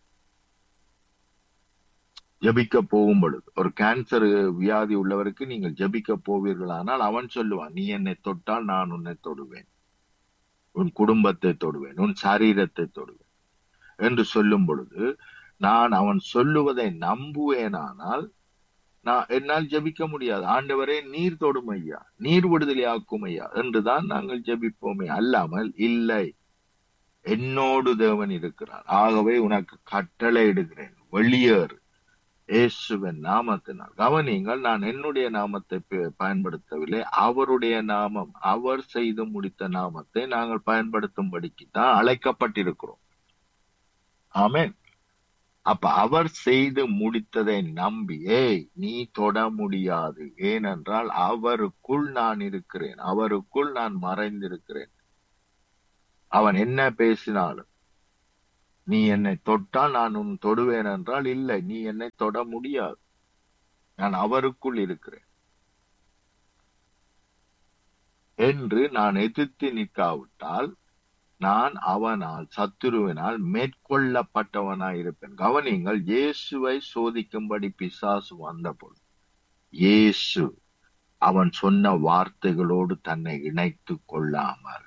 Speaker 4: ஜபிக்க போகும் பொழுது ஒரு கேன்சர் வியாதி உள்ளவருக்கு நீங்கள் ஜபிக்க போவீர்களானால் அவன் சொல்லுவான் நீ என்னை தொட்டால் நான் உன்னை தொடுவேன் உன் குடும்பத்தை தொடுவேன் உன் சரீரத்தை தொடுவேன் என்று சொல்லும் பொழுது நான் அவன் சொல்லுவதை நம்புவேனானால் நான் என்னால் ஜெபிக்க முடியாது ஆண்டவரே நீர் தொடும் ஐயா நீர் விடுதலை ஆக்கும் ஐயா என்றுதான் நாங்கள் ஜெபிப்போமே அல்லாமல் இல்லை என்னோடு தேவன் இருக்கிறார் ஆகவே உனக்கு கட்டளை இடுகிறேன் வெளியேறு இயேசுவின் நாமத்தினால் கவனியுங்கள் நான் என்னுடைய நாமத்தை ப- பயன்படுத்தவில்லை அவருடைய நாமம் அவர் செய்து முடித்த நாமத்தை நாங்கள் பயன்படுத்தும்படிக்கு தான் அழைக்கப்பட்டிருக்கிறோம் ஆமென் அப்ப அவர் செய்து முடித்ததை நம்பி ஏய் நீ தொட முடியாது ஏனென்றால் அவருக்குள் நான் இருக்கிறேன் அவருக்குள் நான் மறைந்திருக்கிறேன் அவன் என்ன பேசினாலும் நீ என்னை தொட்டால் நான் உன் தொடுவேன் என்றால் இல்லை நீ என்னை தொட முடியாது நான் அவருக்குள் இருக்கிறேன் என்று நான் எதிர்த்து நிற்காவிட்டால் நான் அவனால் சத்துருவினால் மேற்கொள்ளப்பட்டவனாய் இருப்பேன் கவனியுங்கள் இயேசுவை சோதிக்கும்படி பிசாசு வந்தபோது இயேசு அவன் சொன்ன வார்த்தைகளோடு தன்னை இணைத்துக் கொள்ளாமல்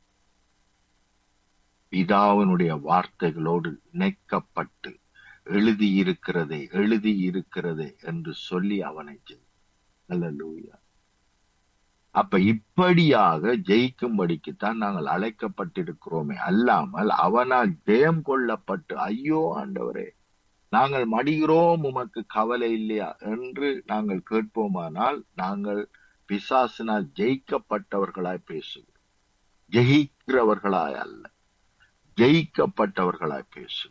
Speaker 4: பிதாவினுடைய வார்த்தைகளோடு இணைக்கப்பட்டு எழுதியிருக்கிறதே எழுதியிருக்கிறதே என்று சொல்லி அவனை ஜெயி அல்லேலூயா அப்ப இப்படியாக ஜெயிக்கும்படிக்குத்தான் நாங்கள் அழைக்கப்பட்டிருக்கிறோமே அல்லாமல் அவனால் ஜெயம் கொள்ளப்பட்டு ஐயோ ஆண்டவரே நாங்கள் மடிகிறோம் உமக்கு கவலை இல்லையா என்று நாங்கள் கேட்போமானால் நாங்கள் பிசாசினால் ஜெயிக்கப்பட்டவர்களாய் பேசுகிறோம் ஜெயிக்கிறவர்களாய் அல்ல ஜெயிக்கப்பட்டவர்களாய் பேசுகிறோம்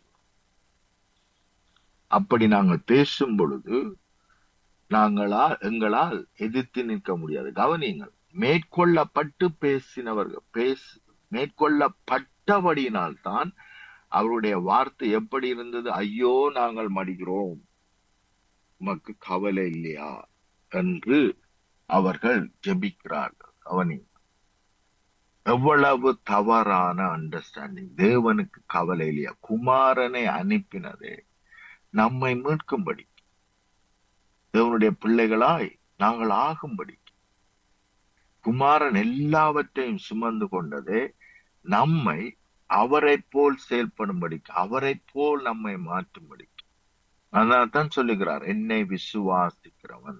Speaker 4: அப்படி நாங்கள் பேசும் பொழுது நாங்களா எங்களால் எதிர்த்து நிற்க முடியாது கவனியுங்கள் மேற்கொள்ளப்பட்டு பேசினவர்கள் பேசு மேற்கொள்ளப்பட்டபடியினால் தான் அவருடைய வார்த்தை எப்படி இருந்தது ஐயோ நாங்கள் மடிகிறோம் உமக்கு கவலை இல்லையா என்று அவர்கள் ஜெபிக்கிறார்கள் கவனி எவ்வளவு தவறான அண்டர்ஸ்டாண்டிங் தேவனுக்கு கவலை இல்லையா குமாரனை அனுப்பினதே நம்மை மீட்கும்படி தேவனுடைய பிள்ளைகளாய் நாங்கள் ஆகும்படி குமாரன் எல்லாவற்றையும் சுமந்து கொண்டதே நம்மை அவரை போல் செயல்படும்படிக்கு அவரை போல் நம்மை மாற்றும்படி அதான் தான் சொல்லுகிறார் என்னை விசுவாசிக்கிறவன்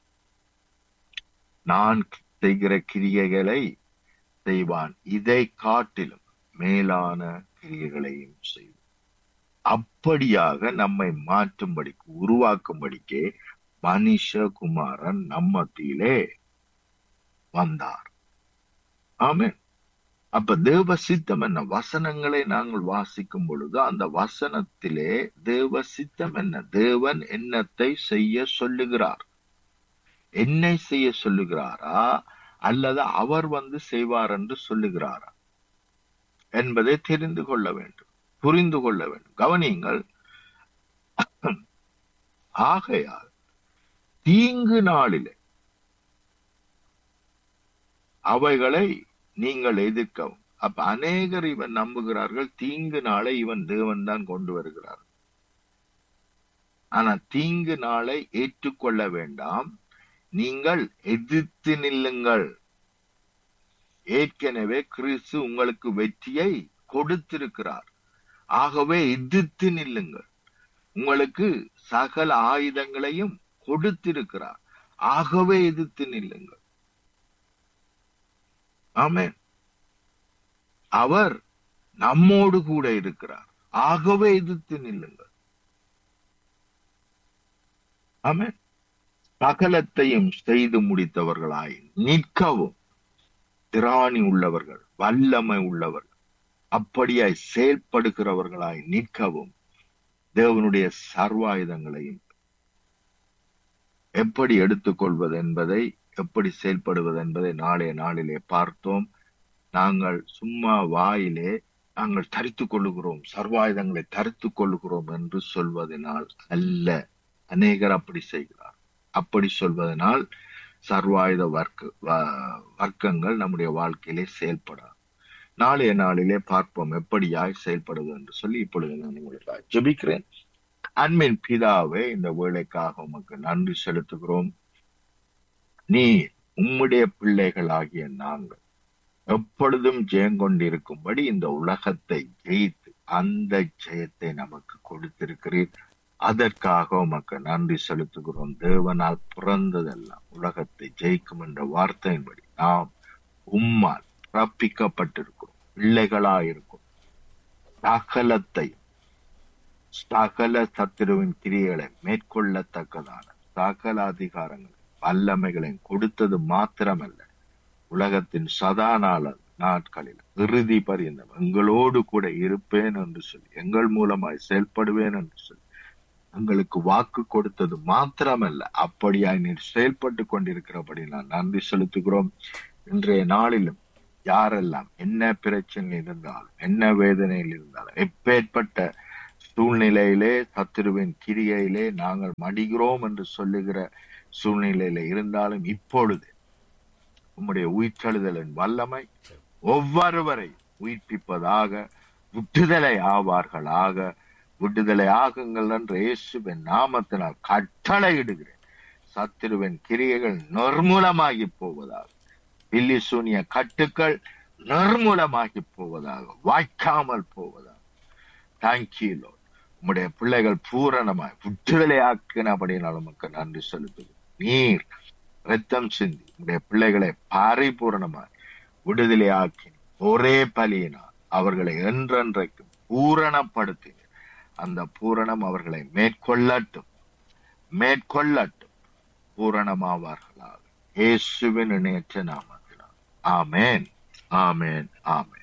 Speaker 4: நான் செய்கிற கிரியைகளை செய்வான் இதை காட்டிலும் மேலான கிரியைகளையும் செய்வான் அப்படியாக நம்மை மாற்றும்படிக்கு உருவாக்கும்படிக்கே மனுஷகுமாரன் நம்மத்திலே வந்தார் ஆமென் அப்ப தேவ சித்தம் என்ன வசனங்களை நாங்கள் வாசிக்கும் பொழுது அந்த வசனத்திலே தேவ சித்தம் என்ன தேவன் என்னத்தை செய்ய சொல்லுகிறார் என்னை செய்ய சொல்லுகிறாரா அல்லது அவர் வந்து செய்வார் என்று சொல்லுகிறாரா என்பதை தெரிந்து கொள்ள வேண்டும் புரிந்து கொள்ள வேண்டும் கவனியுங்கள் ஆகையால் தீங்கு நாளிலே அவைகளை நீங்கள் எதிர்க்கவும் அப்ப அநேகர் இவன் நம்புகிறார்கள் தீங்கு நாளை இவன் தேவன் தான் கொண்டு வருகிறார் ஆனா தீங்கு நாளை ஏற்றுக்கொள்ள வேண்டாம் நீங்கள் எதிர்த்து நில்லுங்கள் ஏற்கனவே கிறிஸ்து உங்களுக்கு வெற்றியை கொடுத்திருக்கிறார் ஆகவே எதிர்த்து நில்லுங்கள் உங்களுக்கு சகல ஆயுதங்களையும் கொடுத்திருக்கிறார் ஆகவே எதிர்த்து நில்லுங்கள் ஆமென் அவர் நம்மோடு கூட இருக்கிறார் ஆகவே எதிர்த்து நில்லுங்கள் ஆமென் சகலத்தையும் செய்து முடித்தவர்களாய் நிற்கவும் திராணி உள்ளவர்கள் வல்லமை உள்ளவர்கள் அப்படியாய் செயல்படுகிறவர்களாய் நிற்கவும் தேவனுடைய சர்வாயுதங்களையும் எப்படி எடுத்துக்கொள்வது என்பதை எப்படி செயல்படுவது என்பதை நாளைய நாளிலே பார்த்தோம் நாங்கள் சும்மா வாயிலே நாங்கள் தரித்துக் கொள்ளுகிறோம் சர்வாயுதங்களை தரித்துக் கொள்ளுகிறோம் என்று சொல்வதனால் அல்ல அநேகர் அப்படி செய்கிறார் அப்படி சொல்வதனால் சர்வாயுத வர்க்க வ- வர்க்கங்கள் நம்முடைய வாழ்க்கையிலே செயல்படாது நாளைய நாளிலே பார்ப்போம் எப்படியாய் செயல்படுவது என்று சொல்லி இப்பொழுது நான் உங்களுக்காக ஜெபிக்கிறேன் அன்பின் பிதாவே இந்த வேலைக்காக உமக்கு நன்றி செலுத்துகிறோம் நீ உம்முடைய பிள்ளைகளாகிய நாங்கள் எப்பொழுதும் ஜெயங்கொண்டிருக்கும்படி இந்த உலகத்தை ஜெயித்து அந்த ஜெயத்தை நமக்கு கொடுத்திருக்கிறீர் அதற்காக உமக்கு நன்றி செலுத்துகிறோம் தேவனால் பிறந்ததெல்லாம் உலகத்தை ஜெயிக்கும் என்ற வார்த்தையின்படி நாம் உம்மால் பிறப்பிக்கப்பட்டிருக்கிறோம் பிள்ளைகளாயிருக்கும் சகலத்தை சகல சத்துருவின் கிரியைகளை மேற்கொள்ளத்தக்கதான சகல அதிகாரங்கள் வல்லமைகளையும் கொடுத்தது மாத்திரமல்ல உலகத்தின் சதா நாள நாட்களில் இறுதி பரியந்தம் எங்களோடு கூட இருப்பேன் என்று சொல்லி எங்கள் மூலமாய் செயல்படுவேன் என்று சொல்லி எங்களுக்கு வாக்கு கொடுத்தது மாத்திரமல்ல அப்படியாய் நீர் செயல்பட்டு கொண்டிருக்கிறபடி நான் நன்றி செலுத்துகிறோம் இன்றைய நாளிலும் யாரெல்லாம் என்ன பிரச்சனை இருந்தாலும் என்ன வேதனையில் இருந்தாலும் எப்பேற்பட்ட சூழ்நிலையிலே சத்துருவின் கிரியையிலே நாங்கள் மடிகிறோம் என்று சொல்லுகிற சூழ்நிலையில இருந்தாலும் இப்பொழுது உம்முடைய உயிர்த்தெழுதலின் வல்லமை ஒவ்வொருவரை உயிர்ப்பிப்பதாக விடுதலை ஆவார்களாக விடுதலை ஆகுங்கள் என்று இயேசுவின் நாமத்தினால் கட்டளையிடுகிறேன் சத்துருவின் கிரியைகள் நிர்மூலமாகி போவதாக பில்லி சூனிய கட்டுக்கள் நிர்மூலமாகி போவதாக வாய்க்காமல் போவதாக தேங்க்யூ உம்முடைய பிள்ளைகள் பூரணமாய் விடுதலை ஆக்கினபடினால் உமக்கு நன்றி செலுத்துகிறேன் நீர் ரத்தம் சிந்தி உடைய பிள்ளைகளை பரிபூரணமாய் விடுதலை ஆக்கி ஒரே பலியினால் அவர்களை என்றென்றைக்கும் பூரணப்படுத்தி அந்த பூரணம் அவர்களை மேற்கொள்ளட்டும் மேற்கொள்ளட்டும் பூரணமாவார்களாக இயேசுவின் இணையற்ற நாமத்தினால் ஆமேன் ஆமேன் ஆமேன்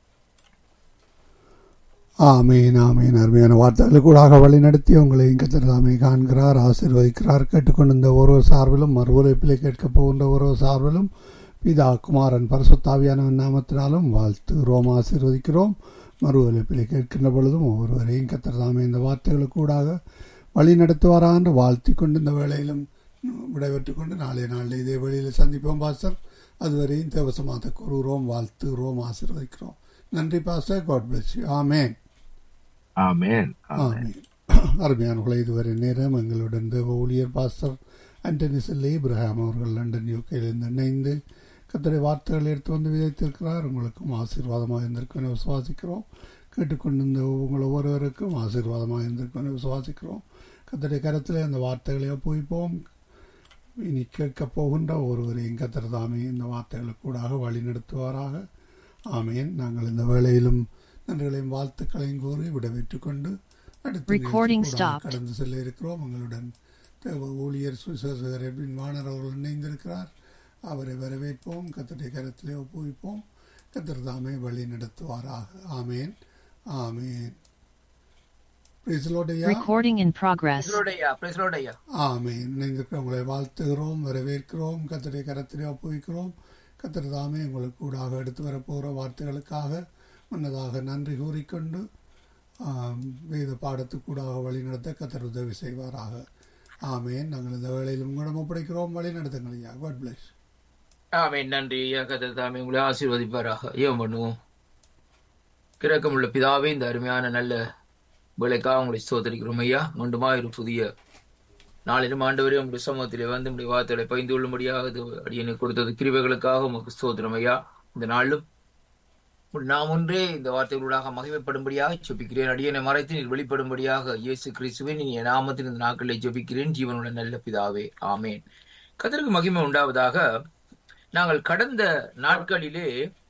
Speaker 2: ஆமீன் ஆமீன் அருமையான வார்த்தைகளை கூடாக வழி நடத்தி உங்களை கத்திரதாமை காண்கிறார் ஆசீர்வதிக்கிறார் கேட்டுக்கொண்டிருந்த ஒரு சார்பிலும் மறுவுரைப்பிலே கேட்கப் போகின்ற ஒரு சார்பிலும் பிதா குமாரன் பரசுத்தாவியானவன் நாமத்தினாலும் வாழ்த்துகிறோம் ஆசீர்வதிக்கிறோம் மறுவலைப்பிலே கேட்கின்ற பொழுதும் ஒவ்வொருவரையும் கத்திரதாமை இந்த வார்த்தைகளுக்கு கூடாக வழி நடத்துவாரா என்று வாழ்த்தி கொண்டு இந்த வேளையிலும் விடைபெற்று கொண்டு நாளைய நாளில் இதே வழியில் சந்திப்போம் பாஸ்டர் அதுவரையும் தேவசமாக கூறுகிறோம் வாழ்த்துகிறோம் ஆசீர்வதிக்கிறோம் நன்றி பாஸ்டர் காட் பிளஸ் யூ ஆமேன்
Speaker 4: ஆமேன் ஆமேன்
Speaker 2: ஆமீன் அருமையானவர்களை இதுவரை நேரம் எங்களுடன் தேவ ஊழியர் பாஸ்டர் ஆண்டனி செல்லை இப்ராஹாம் அவர்கள் லண்டன் யூகேலிருந்து இணைந்து கத்தரை வார்த்தைகள் எடுத்து வந்து விதைத்திருக்கிறார் உங்களுக்கும் ஆசீர்வாதமாக இருந்திருக்கும் என விசுவாசிக்கிறோம் கேட்டுக்கொண்டிருந்த உங்கள் ஒவ்வொருவருக்கும் ஆசீர்வாதமாக இருந்திருக்கும் என விசுவாசிக்கிறோம் கத்தரை கரத்தில் அந்த வார்த்தைகளை ஒப்புவிப்போம் இனி கேட்கப் போகின்ற ஒருவரையும் கத்தர் தாமே இந்த வார்த்தைகளுக்கு கூடாக வழி நடத்துவாராக ஆமேன் நாங்கள் இந்த வேளையிலும் நன்றிகளையும் வாழ்த்துக்களையும் கூறி விடைபெற்றுக் கொண்டு அடுத்த
Speaker 3: Recording
Speaker 2: நிகழ்ச்சிக்கு கூடாக
Speaker 3: stopped.
Speaker 2: கடந்து செல்ல இருக்கிறோம் உங்களுடன் தேவ ஊழியர் சுசேசகர் எட்வின் வாணர் அவர்கள் இணைந்திருக்கிறார் அவரை வரவேற்போம் கத்தருடைய கரத்திலே ஒப்புவிப்போம் கத்தர் தாமே வழி நடத்துவாராக ஆமேன் ஆமேன் பிரிசலோடையா
Speaker 3: Recording in progress.
Speaker 5: பிரைஸ்லோடையா பிரைஸ்லோடையா
Speaker 2: ஆமேன் இணைந்திருக்கிற உங்களை வாழ்த்துகிறோம் வரவேற்கிறோம் கத்தருடைய கரத்திலே ஒப்புவிக்கிறோம் கத்தர் தாமே உங்களுக்கு கூடாக எடுத்து வரப்போகிற வார்த்தைகளுக்காக முன்னதாக நன்றி கூறிக்கொண்டு ஆம், வேத பாடத்துக்கூடாக வழி நடத்த கத்தர் உதவி செய்வாராக ஆமேன் நாங்கள் இந்த வேளையில் உங்களிடம் ஒப்படைக்கிறோம் வழி நடத்துங்கள் ஐயா காட் பிளஸ்
Speaker 5: ஆமென் நன்றி ஐயா கத்தர் தாமே உங்களை ஆசீர்வதிப்பாராக ஏன் பண்ணுவோம் கிரக்கமுள்ள பிதாவே இந்த அருமையான நல்ல வேலைக்காக உங்களை ஸ்தோத்தரிக்கிறோம் ஐயா மீண்டுமா ஒரு புதிய நாளிலும் ஆண்டவரே உங்களுடைய சமூகத்திலே வந்து உங்களுடைய வார்த்தைகளை பகிர்ந்து கொள்ளும்படியாக இது அடியனுக்கு கொடுத்தது கிருபைகளுக்காக உமக்கு ஸ்தோத்திரம் ஐயா இந்த நாளிலும் நாம் ஒன்றே இந்த வார்த்தைகளூடாக மகிமைப்படும்படியாக ஜெபிக்கிறேன் அடியனை மறைத்து நீர் வெளிப்படும்படியாக இயேசு கிறிஸ்துவின் இனிய நாமத்தில் இந்த நாட்களை ஜெபிக்கிறேன் ஜீவனுள்ள நல்ல பிதாவே ஆமேன் கத்தருக்கு மகிமை உண்டாவதாக நாங்கள் கடந்த நாட்களிலே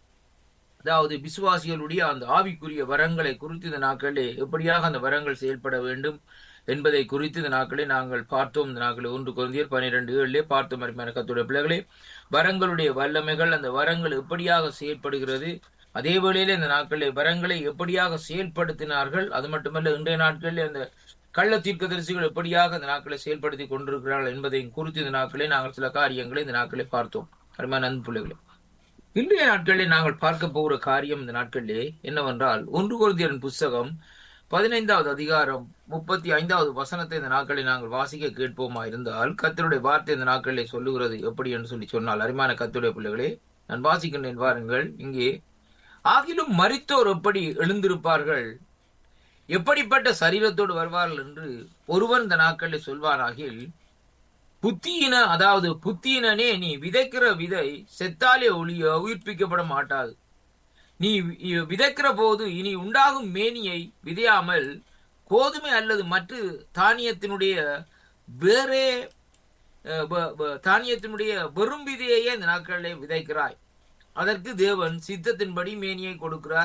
Speaker 5: அதாவது விசுவாசிகளுடைய அந்த ஆவிக்குரிய வரங்களை குறித்து இந்த நாட்களிலே எப்படியாக அந்த வரங்கள் செயல்பட வேண்டும் என்பதை குறித்து இந்த நாட்களை நாங்கள் பார்த்தோம் இந்த நாட்களில் ஒன்று குழந்தையர் பன்னிரெண்டு ஏழிலே பார்த்தோம் அருமையான கத்துடைய பிள்ளைகளே வரங்களுடைய வல்லமைகள் அந்த வரங்கள் எப்படியாக செயல்படுகிறது அதே வேளையிலே இந்த நாட்களிலே வரங்களை எப்படியாக செயல்படுத்தினார்கள் அது மட்டுமல்ல இன்றைய நாட்களிலே அந்த கள்ள தீர்க்கதரிசிகள் எப்படியாக இந்த நாட்களை செயல்படுத்தி கொண்டிருக்கிறார்கள் என்பதையும் குறித்து இந்த நாட்களே நாங்கள் சில காரியங்களை இந்த நாட்களே பார்த்தோம் அருமையான அன்பு பிள்ளைகளே இன்றைய நாட்களில் நாங்கள் பார்க்க போகிற காரியம் இந்த நாட்களிலே என்னவென்றால் ஒன்று குருந்தியரின் புஸ்தகம் பதினைந்தாவது அதிகாரம் முப்பத்தி ஐந்தாவது வசனத்தை இந்த நாட்களில் நாங்கள் வாசிக்க கேட்போமா இருந்தால் கத்தருடைய வார்த்தை இந்த நாட்களிலே சொல்லுகிறது எப்படி என்று சொல்லி சொன்னால் அருமையான கத்தருடைய பிள்ளைகளே நான் வாசிக்கின்றேன் பாருங்கள் இங்கே ஆகிலும் மரித்தோர் எப்படி எழுந்திருப்பார்கள் எப்படிப்பட்ட சரீரத்தோடு வருவார்கள் என்று ஒருவன் இந்த நாட்களில் சொல்வானாகில் புத்தியின அதாவது புத்தியினனே நீ விதைக்கிற விதை செத்தாலே ஒளிய உயிர்ப்பிக்கப்பட மாட்டாது நீ வி- விதைக்கிற போது இனி உண்டாகும் மேனியை விதையாமல் கோதுமை அல்லது மற்ற தானியத்தினுடைய வேறே அஹ், வ- வ- தானியத்தினுடைய வெறும் விதையையே இந்த நாட்களிலே விதைக்கிறாய் அதற்கு தேவன் சித்தத்தின்படி மேனியை கொடுக்கிறார்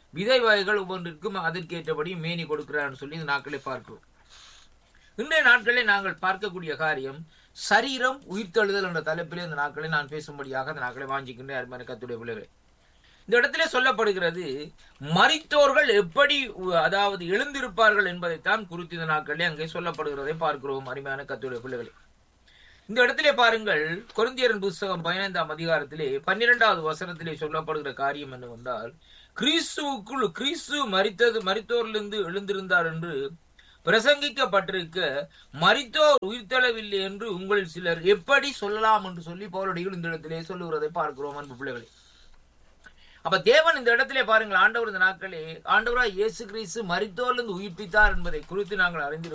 Speaker 5: விதை வகைகள் ஒவ்வொன்றிற்கும் அதற்கேற்றபடி மேனி கொடுக்கிறான்னு சொல்லி இந்த நாட்களை பார்க்கிறோம் இன்றைய நாட்களில் நாங்கள் பார்க்கக்கூடிய காரியம் சரீரம் உயிர்த்தெழுதல் என்ற தலைப்பிலே இந்த நாட்களை நான் பேசும்படியாக இந்த நாட்களை வாஞ்சிக்கின்றேன் அருமையான கத்துடைய பிள்ளைகளை இந்த இடத்திலே சொல்லப்படுகிறது மரித்தோர்கள் எப்படி உ- அதாவது எழுந்திருப்பார்கள் என்பதைத்தான் குறித்து இந்த நாட்களிலே அங்கே சொல்லப்படுகிறதை பார்க்கிறோம் அருமையான கத்துடைய பிள்ளைகளை இந்த இடத்திலே பாருங்கள் கொரிந்தியரின் புஸ்தகம் பதினைந்தாம் அதிகாரத்திலே பன்னிரெண்டாவது வசனத்திலே சொல்லப்படுகிற காரியம் என்னவென்றால் கிறிஸ்துவுக்குள் கிறிஸ்து மரித்தது மரித்தோரிலிருந்து எழுந்திருந்தார் என்று பிரசங்கிக்கப்பட்டிருக்க மரித்தோர் உயிர்த்தெழவில்லை என்று உங்களில் சிலர் எப்படி சொல்லலாம் என்று சொல்லி பவுலடிகள் இந்த இடத்திலே சொல்லுகிறதை பார்க்கிறோம் அன்பு பிள்ளைகளே அப்ப தேவன் இந்த இடத்திலே பாருங்கள் ஆண்டவர் இந்த நாட்களே ஆண்டவராய் இயேசு கிறிஸ்து மரித்தோரிலிருந்து உயிர்ப்பித்தார் என்பதை குறித்து நாங்கள் அறிந்திருக்கிறோம்